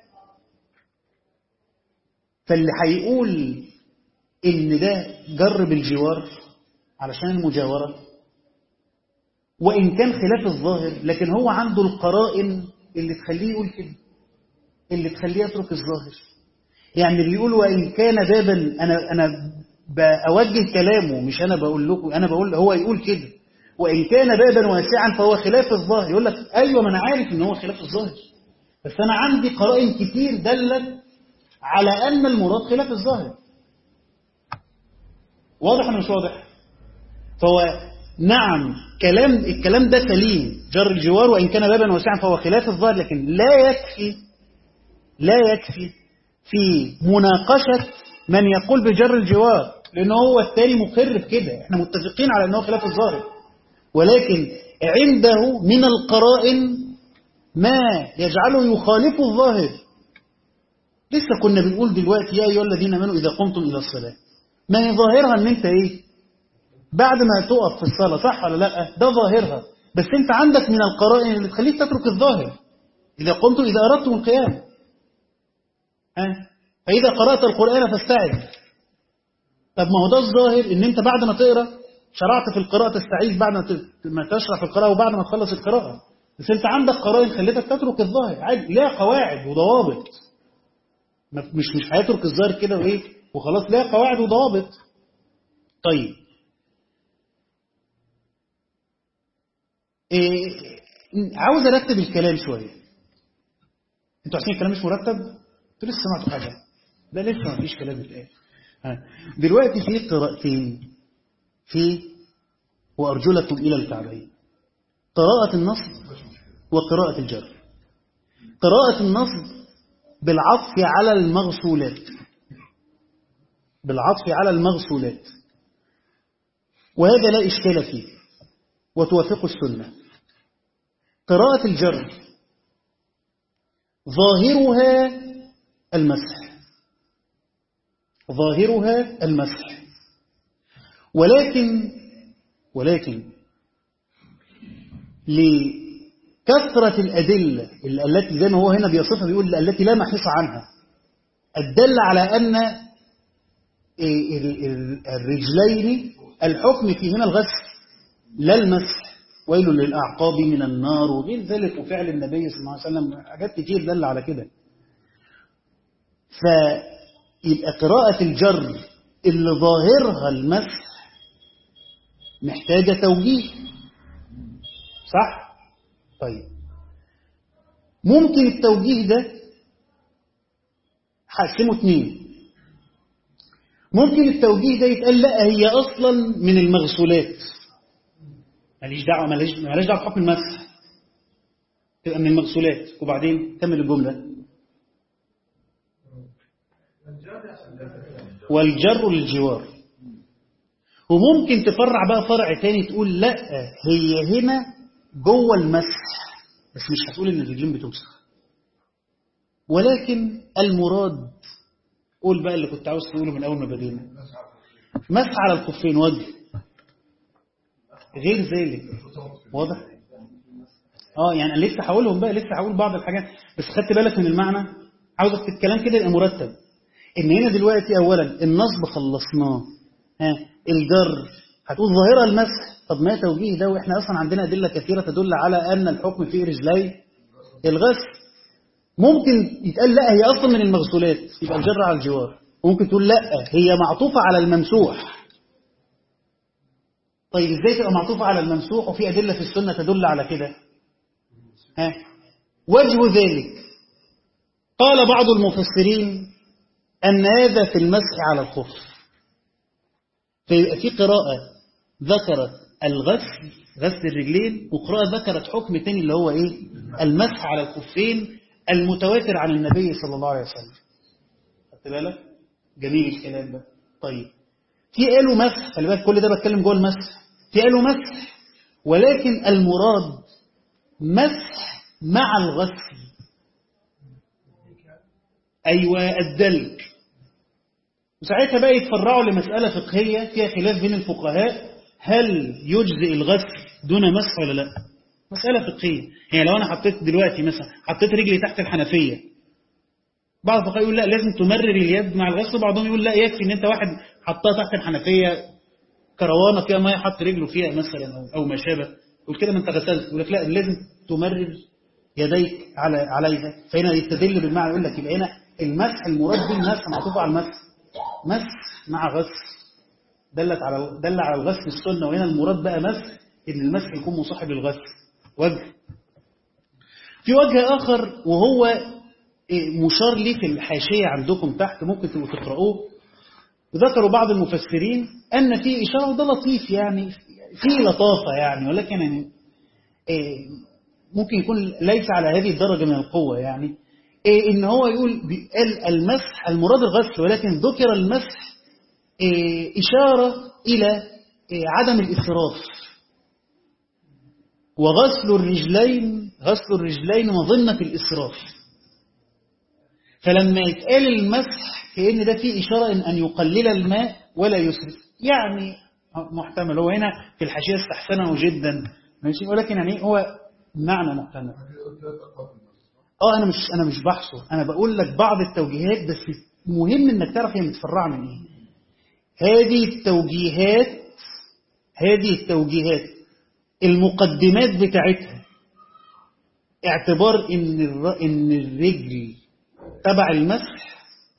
فاللي هيقول إن ده جر بالجوار علشان المجاورة وإن كان خلاف الظاهر لكن هو عنده القرائن اللي تخليه يقول كده اللي تخليه يترك الظاهر يعني اللي يقول وإن كان بابا أنا أنا بأوجه كلامه مش أنا بقول لكم أنا بقول هو يقول كده وإن كان بابا واسعا فهو خلاف الظاهر يقول لك أيوة ما أنا عارف إن هو خلاف الظاهر بس أنا عندي قرائن كتير دلت على أن المراد خلاف الظاهر واضح ولا مش واضح فهو نعم كلام الكلام ده سليم جر الجوار وإن كان بابا واسعا فهو خلاف الظاهر لكن لا يكفي لا يكفي في مناقشة من يقول بجر الجوار لأنه هو الثاني مقر بكده احنا متفقين على أنه خلاف الظاهر ولكن عنده من القرائن ما يجعله يخالف الظاهر لسه كنا بنقول دلوقتي يا أيها الذين آمنوا إذا قمتم إلى الصلاة ما هي ظاهرها أن أنت إيه بعد ما تقف في الصلاة صح ولا لا ده ظاهرها بس أنت عندك من القرائن اللي تخليك تترك الظاهر إذا قمتم إذا أردتم القيام ها فإذا قرأت القرآن فاستعذ طب ما هو ده الظاهر ان انت بعد ما تقرا شرعت في القراءة تستعيذ بعد ما تشرح في القراءة وبعد ما تخلص القراءة بس انت عندك قرائن خلتك تترك الظاهر عادي ليها قواعد وضوابط مش مش هيترك الظاهر كده وايه وخلاص ليها قواعد وضوابط طيب إيه عاوز ارتب الكلام شويه انتوا عارفين الكلام مش مرتب انتوا لسه سمعتوا حاجه ده لسه ما فيش كلام اتقال دلوقتي في قراءتين في وأرجلكم إلى الكعبين قراءة النصب وقراءة الجر قراءة النصب بالعطف على المغسولات بالعطف على المغسولات وهذا لا إشكال فيه وتوافق السنة قراءة الجر ظاهرها المسح ظاهرها المسح ولكن ولكن لكثرة الأدلة التي زي ما هو هنا بيصفها بيقول التي لا محيص عنها الدل على أن الرجلين الحكم فيهما الغسل لا المسح ويل للأعقاب من النار وغير ذلك وفعل النبي صلى الله عليه وسلم حاجات كتير دل على كده فيبقى قراءة الجر اللي ظاهرها المسح محتاجة توجيه صح؟ طيب ممكن التوجيه ده حاسمه اتنين ممكن التوجيه ده يتقال لا هي أصلا من المغسولات ماليش دعوة ماليش ماليش دعوة بحكم المسح تبقى من المغسولات وبعدين كمل الجملة والجر للجوار وممكن تفرع بقى فرع تاني تقول لا هي هنا جوه المسح بس مش هتقول ان الرجلين بتمسح ولكن المراد قول بقى اللي كنت عاوز تقوله من اول ما بدينا مسح على الخفين وجه غير ذلك واضح اه يعني انا لسه هقولهم بقى لسه هقول بعض الحاجات بس خدت بالك من المعنى عاوزك في الكلام كده يبقى مرتب ان هنا دلوقتي اولا النصب خلصناه ها الجر هتقول ظاهرة المسح طب ما توجيه ده واحنا اصلا عندنا ادله كثيره تدل على ان الحكم في رجلي الغسل ممكن يتقال لا هي اصلا من المغسولات يبقى الجر على الجوار ممكن تقول لا هي معطوفه على الممسوح طيب ازاي تبقى معطوفة على الممسوح وفي أدلة في السنة تدل على كده ها وجه ذلك قال بعض المفسرين أن هذا في المسح على الخف في, في قراءة ذكرت الغسل غسل الرجلين وقراءة ذكرت حكم تاني اللي هو إيه المسح على الخفين المتواتر عن النبي صلى الله عليه وسلم خدت بالك جميل الكلام ده طيب في قالوا مسح خلي بالك كل ده بتكلم جوه المسح في قالوا مسح ولكن المراد مسح مع الغسل أيوة الدلك وساعتها بقى يتفرعوا لمسألة فقهية فيها خلاف بين الفقهاء هل يجزئ الغسل دون مسح ولا لا مسألة فقهية يعني لو أنا حطيت دلوقتي مثلا حطيت رجلي تحت الحنفية بعض الفقهاء يقول لا لازم تمرر اليد مع الغسل وبعضهم يقول لا يكفي ان انت واحد حطها تحت الحنفية كروانة فيها ميه حط رجله فيها مثلا أو, أو ما شابه يقول كده ما انت غسلت يقول لك لا لازم تمرر يديك على عليها فهنا يستدل بالمعنى يقول لك يبقى هنا المسح المراد به المسح معطوف على المسح مسح مع غسل دلت على دل على الغسل السنه وهنا المراد بقى مسح ان المسح يكون مصاحب للغسل وجه في وجه اخر وهو مشار ليه في الحاشيه عندكم تحت ممكن تبقوا تقرأوه وذكروا بعض المفسرين ان في اشاره وده لطيف يعني في لطافه يعني ولكن يعني ممكن يكون ليس على هذه الدرجه من القوه يعني ان هو يقول المسح المراد الغسل ولكن ذكر المسح إشارة إلى عدم الإسراف وغسل الرجلين غسل الرجلين مظنة الإسراف فلما يتقال المسح كأن ده فيه إشارة إن أن يقلل الماء ولا يسرف يعني محتمل هو هنا في الحاشية استحسنه جدا ماشي ولكن يعني هو معنى محتمل اه انا مش انا مش بحثه انا بقول لك بعض التوجيهات بس مهم انك تعرف هي متفرعه من ايه هذه التوجيهات هذه التوجيهات المقدمات بتاعتها اعتبار ان ان الرجل تبع المسح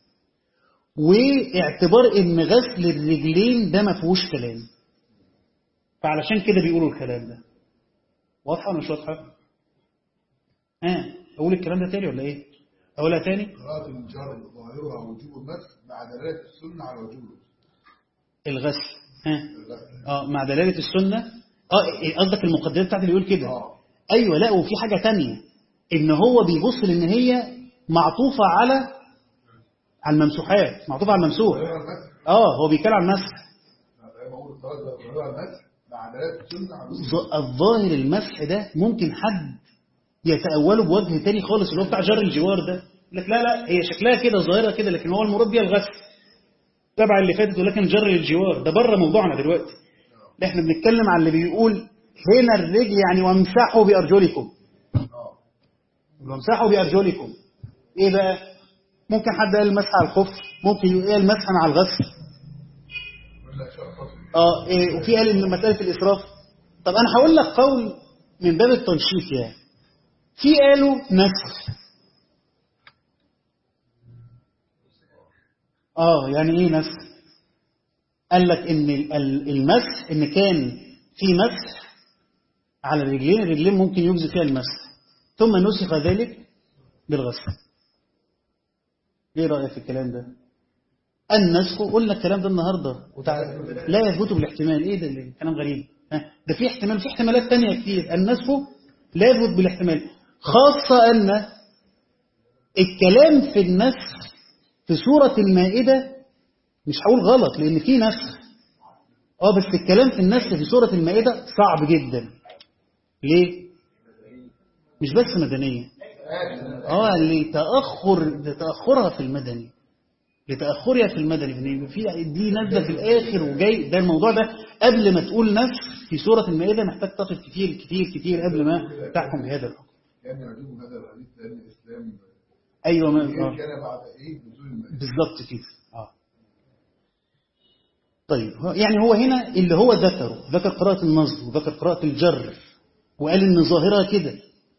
واعتبار ان غسل الرجلين ده ما فيهوش كلام فعلشان كده بيقولوا الكلام ده واضحه ولا مش واضحه ها اقول الكلام ده تاني ولا ايه اقولها تاني قراءة الجار ظاهرها وجوب المسح مع دلالة السنة على وجوب الغسل ها اه مع دلاله السنه اه قصدك المقدمه بتاعت اللي يقول كده اه ايوه لا وفي حاجه تانية ان هو بيبص لان هي معطوفه على على الممسوحات معطوفه على الممسوح ظاهرها المسح اه هو بيتكلم عن المسح زي ما بقول ظاهرها المسح مع دلالة السنة على وجوب ظ- الظاهر المسح ده ممكن حد يتأوله بوجه تاني خالص اللي هو بتاع جر الجوار ده يقول لك لا لا هي شكلها كده ظاهرة كده لكن هو المراد بيها الغسل تبع اللي فاتت ولكن جر الجوار ده بره موضوعنا دلوقتي ده احنا بنتكلم عن اللي بيقول هنا الرجل يعني وامسحوا بأرجلكم اه وامسحوا بأرجلكم ايه بقى ممكن حد قال المسح على الخف ممكن يقول ايه المسح مع الغسل يقول لك شرط اه إيه وفي قال ان مساله الاسراف طب انا هقول لك قول من باب التنشيط يعني في قالوا نسخ اه يعني ايه نسخ قال لك ان ال- ال- المسح ان كان في مسح على الرجلين الرجلين ممكن يجزي فيها المسح ثم نسخ ذلك بالغسل ايه رايك في الكلام ده النسخ قلنا الكلام ده النهارده وتع... لا يثبت بالاحتمال ايه ده اللي- كلام غريب ها ده في احتمال في احتمالات تانية كتير النسخ لا يثبت بالاحتمال خاصة ان الكلام في النسخ في سورة المائدة مش هقول غلط لان في نسخ اه بس الكلام في النسخ في سورة المائدة صعب جدا ليه مش بس مدنية اه لتأخر لتأخرها في المدني لتأخرها في المدني يعني في دي نازله في الآخر وجاي ده الموضوع ده قبل ما تقول نسخ في سورة المائدة محتاج تقف كتير كتير كتير قبل ما تحكم بهذا الحكم كان يعجبه هذا الحديث لأن الإسلام أيوة ما إيه آه. كان بعد إيه نزول المائدة بالظبط كده اه طيب هو- يعني هو هنا اللي هو ذكره ذكر قراءة النصب وذكر قراءة الجر وقال ان ظاهرها كده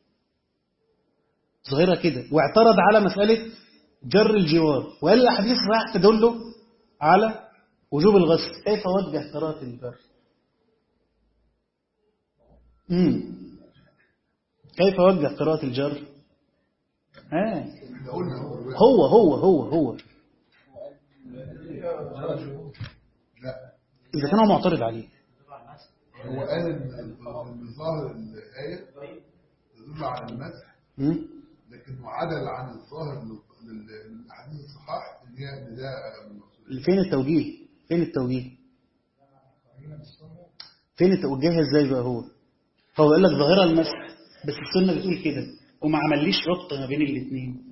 ظاهرها كده واعترض على مسألة جر الجوار وقال الأحاديث راح تدل على وجوب الغسل كيف وجه قراءة الجر مم. كيف وجه قراءة الجر آه. احنا قلنا هو هو هو هو هو لا إذا كان هو معترض عليه هو قال ان إن ظاهر الايه يدل على المسح مم. لكنه عدل عن الظاهر لل- لل- للاحاديث الصحاح ان هي ان ده المقصود فين التوجيه فين التوجيه فين التوجيه ازاي بقى هو هو قال لك ظاهرة المسح بس السنة بتقول كده وما عمليش ربط ما بين الاثنين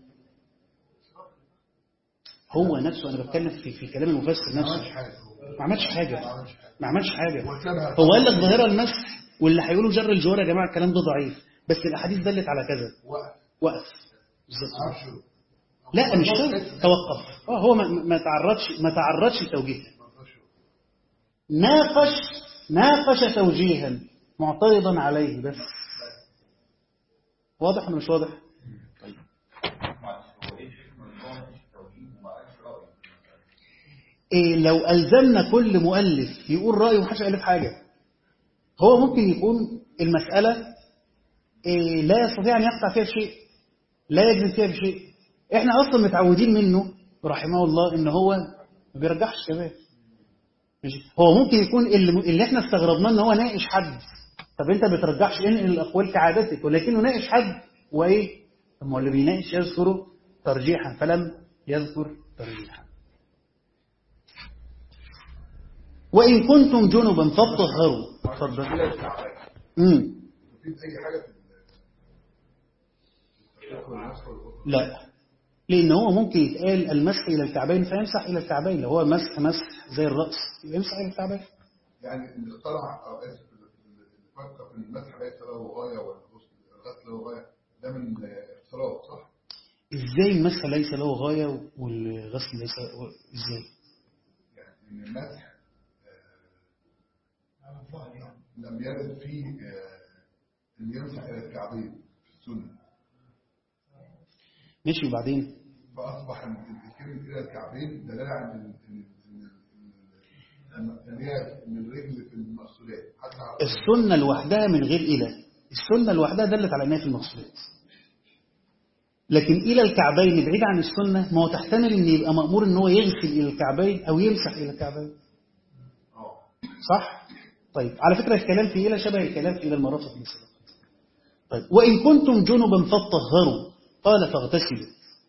هو نفسه انا بتكلم في في كلام المفسر ما عملش نفسه حاجه هو ما عملش حاجة ما عملش حاجه ما عملش حاجة هو سابها هو قال لك ظاهرة المسح واللي هيقولوا جر الجوار يا جماعة الكلام ده ضعيف بس الأحاديث دلت على كذا وقف وقف ما بالظبط اعرفش لا مش كده توقف اه هو ما, ما تعرضش ما تعرضش لتوجيه ما اعرفش ناقش ناقش توجيها معترضا عليه بس واضح ولا مش واضح إيه لو ألزمنا كل مؤلف يقول رأيه ومحدش ألف حاجة هو ممكن يكون المسألة إيه لا يستطيع أن يقطع فيها بشيء لا يجزم فيها بشيء احنا أصلا متعودين منه رحمه الله إن هو ما بيرجحش كمان ماشي هو ممكن يكون اللي, اللي احنا استغربناه ان هو ناقش حد طب انت بترجحش انقل الاقوال كعادتك ولكنه ناقش حد وايه طب ما هو اللي بيناقش يذكر ترجيحا فلم يذكر ترجيحا وان كنتم جنبا فاطهروا اتفضل كده التعبان امم في اي حاجه في الفقه والمسح والغسل لا لان هو ممكن يتقال المسح الى الكعبين فيمسح الى الكعبين لو هو مسح مسح زي الراس يبقى يمسح الى الكعبين يعني اللي اخترع او اسف اللي فكر في المسح ليس له غايه والغسل الغسل له غايه ده من اختراع صح؟ ازاي المسح ليس له غايه والغسل ليس ازاي يعني ان المسح آه، لم يرد فيه آه، ان يمسح الى الكعبين في السنه ماشي وبعدين فاصبح ال- الكلمه الى الكعبين دلاله على ان ان إن- ان هي من رجل في المغسولات حتى على- السنة لوحدها من غير إله السنة لوحدها دلت على أنها في المغسولات لكن إلى الكعبين بعيد عن السنة ما هو تحتمل أن يبقى مأمور أن هو يغسل إلى الكعبين أو يمسح إلى الكعبين اه صح؟ طيب على فكرة الكلام في إلى شبه الكلام في إلى المرافق مثلا طيب وإن كنتم جنبا فاطهروا قال فاغتسلوا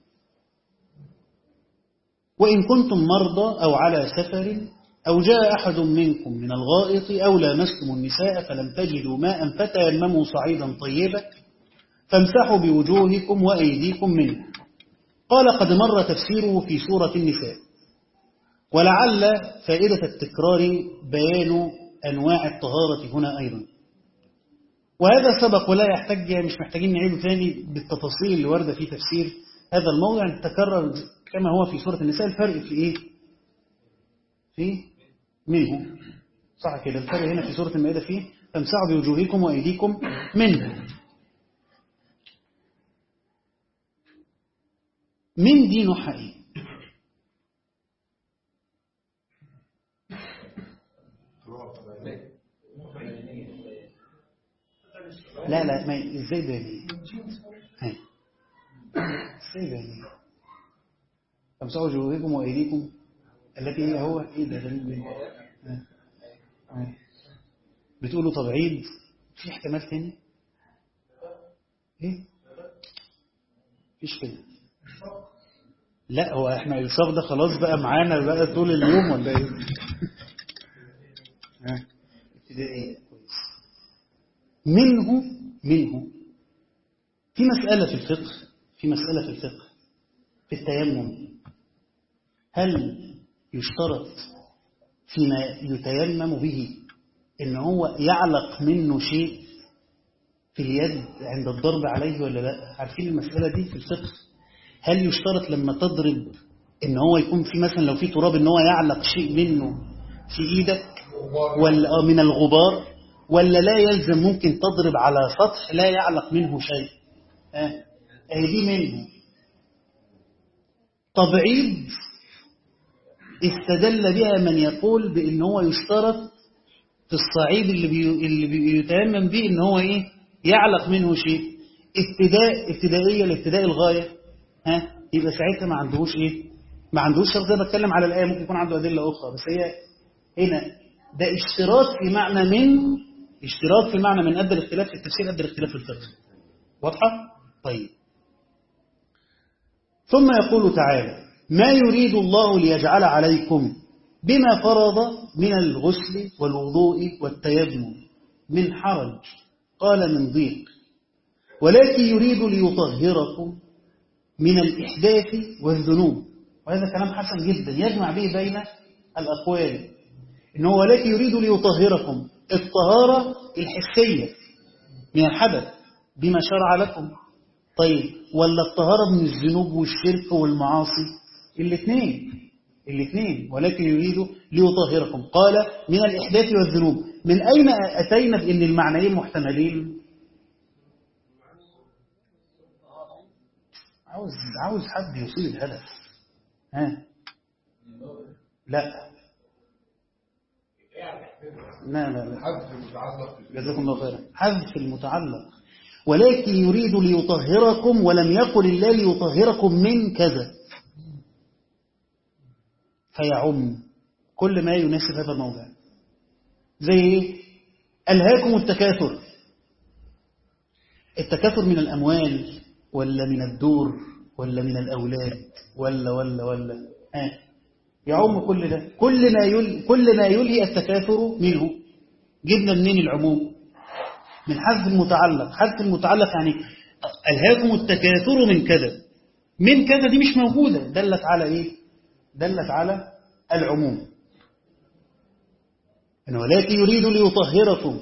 وإن كنتم مرضى أو على سفر أو جاء أحد منكم من الغائط أو لامستم النساء فلم تجدوا ماء فتيمموا صعيدا طيبا فامسحوا بوجوهكم وأيديكم منه قال قد مر تفسيره في سورة النساء ولعل فائدة التكرار بيان أنواع الطهارة هنا أيضا وهذا سبق ولا يحتاج مش محتاجين نعيده ثاني بالتفاصيل اللي واردة في تفسير هذا الموضع تكرر كما هو في سورة النساء الفرق في إيه؟ في منه صح كده الفرق هنا في سورة المائدة فيه فامسحوا بوجوهكم وأيديكم منه من دي نوعها إيه؟ لا لا ما ازاي بينيه ها. ازاي بينيه امسحوا وجوهكم وايديكم التي هي هو ايه ده غريب جدا ها. ها. بتقولوا طب عيد في احتمال تاني ايه مفيش كده لا هو احنا الصاغ ده خلاص بقى معانا بقى طول اليوم ولا ايه ها ابتدائي كويس منه منه في مسألة في الفقه في مسألة في الفقه في التيمم هل يشترط فيما يتيمم به ان هو يعلق منه شيء في اليد عند الضرب عليه ولا لا عارفين المسألة دي في الفقه هل يشترط لما تضرب ان هو يكون في مثلا لو في تراب ان هو يعلق شيء منه في ايدك ولا آه من الغبار ولا لا يلزم ممكن تضرب على سطح لا يعلق منه شيء ها آه. دي منه تبعيد استدل بها من يقول بأن هو يشترط في الصعيد اللي بي... اللي بيتيمم به ان هو ايه يعلق منه شيء ابتداء ابتدائيه لابتداء الغايه ها يبقى ساعتها ما عندهوش ايه ما عندهوش شرط ده بتكلم على الايه ممكن يكون عنده ادله اخرى بس هي هنا ده اشتراط في معنى من اشتراط في معنى من ادى الاختلاف في التفسير ادى الاختلاف في الفقه واضحه طيب ثم يقول تعالى ما يريد الله ليجعل عليكم بما فرض من الغسل والوضوء والتيمم من حرج قال من ضيق ولكن يريد ليطهركم من الإحداث والذنوب وهذا كلام حسن جدا يجمع به بين الأقوال إنه ولكن يريد ليطهركم الطهارة الحسية من الحدث بما شرع لكم طيب ولا الطهارة من الذنوب والشرك والمعاصي الاثنين الاثنين ولكن يريد ليطهركم قال من الإحداث والذنوب من أين أتينا بأن المعنيين محتملين عاوز عاوز حد يصيب الهدف ها لا لا لا لا حذف المتعلق جزاكم الله خيرا حذف المتعلق ولكن يريد ليطهركم ولم يقل الله ليطهركم من كذا فيعم كل ما يناسب هذا الموضع زي ايه ألهاكم التكاثر التكاثر من الأموال ولا من الدور ولا من الأولاد ولا ولا ولا ها يعم كل ده كل ما يل كل ما يلهي التكاثر منه جبنا منين العموم من حذف المتعلق حذف المتعلق يعني ألهاكم التكاثر من كذا من كذا دي مش موجودة دلت على إيه دلت على العموم إن ولكن يريد ليطهركم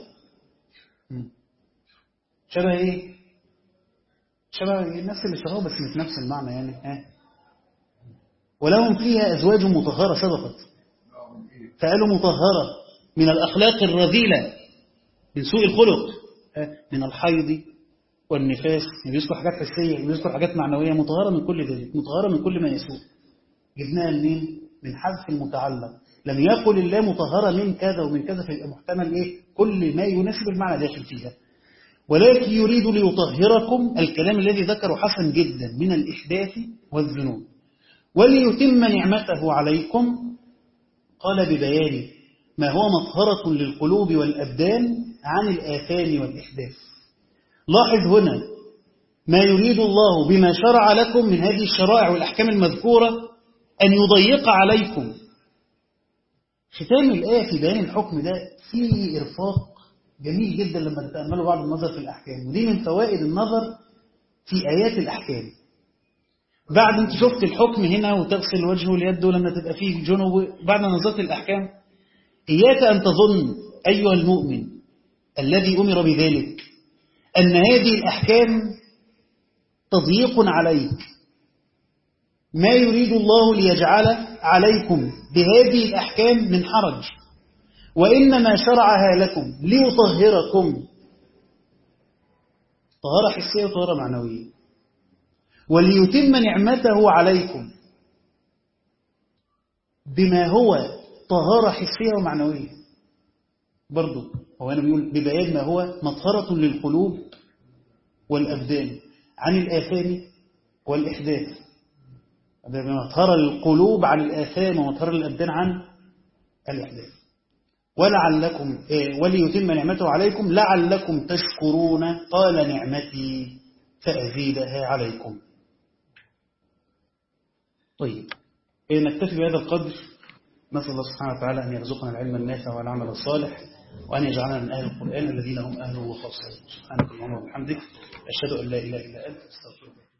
شبه إيه شبه نفس اللي شبهه بس مش نفس المعنى يعني ها ولهم فيها أزواج مطهرة سبقت فقالوا مطهرة من الأخلاق الرذيلة من سوء الخلق من الحيض والنفاس يعني بيذكر حاجات حسية بيذكر حاجات معنوية مطهرة من كل ذلك مطهرة من كل ما يسوء جبناها منين؟ من حذف المتعلق لم يقل الله مطهرة من كذا ومن كذا فيبقى محتمل إيه؟ كل ما يناسب المعنى داخل فيها ولكن يريد ليطهركم الكلام الذي ذكره حسن جدا من الإحداث والذنوب وليتم نعمته عليكم قال ببيان ما هو مطهرة للقلوب والأبدان عن الآثام والإحداث لاحظ هنا ما يريد الله بما شرع لكم من هذه الشرائع والأحكام المذكورة أن يضيق عليكم ختام الآية في بيان الحكم ده فيه إرفاق جميل جدا لما تتأملوا بعض النظر في الأحكام ودي من فوائد النظر في آيات الأحكام بعد انت شفت الحكم هنا وتغسل الوجه واليد لما تبقى فيه جنوب بعد نظرت الأحكام إياك أن تظن أيها المؤمن الذي أمر بذلك أن هذه الأحكام تضييق عليك ما يريد الله ليجعل عليكم بهذه الأحكام من حرج وإنما شرعها لكم ليطهركم طهارة حسية وطهارة معنوية وليتم نعمته عليكم بما هو طهارة حسية ومعنوية برضو هو أنا بيقول ببيان ما هو مطهرة للقلوب والأبدان عن الآثام والإحداث مطهرة للقلوب عن الآثام ومطهرة للأبدان عن الإحداث ولعلكم وليتم نعمته عليكم لعلكم تشكرون قال نعمتي فأزيدها عليكم طيب نكتفي بهذا القدر نسأل الله سبحانه وتعالى أن يرزقنا العلم النافع والعمل الصالح وأن يجعلنا من أهل القرآن الذين هم أهله وخاصه سبحانك اللهم وبحمدك أشهد أن لا إله إلا أنت أستغفرك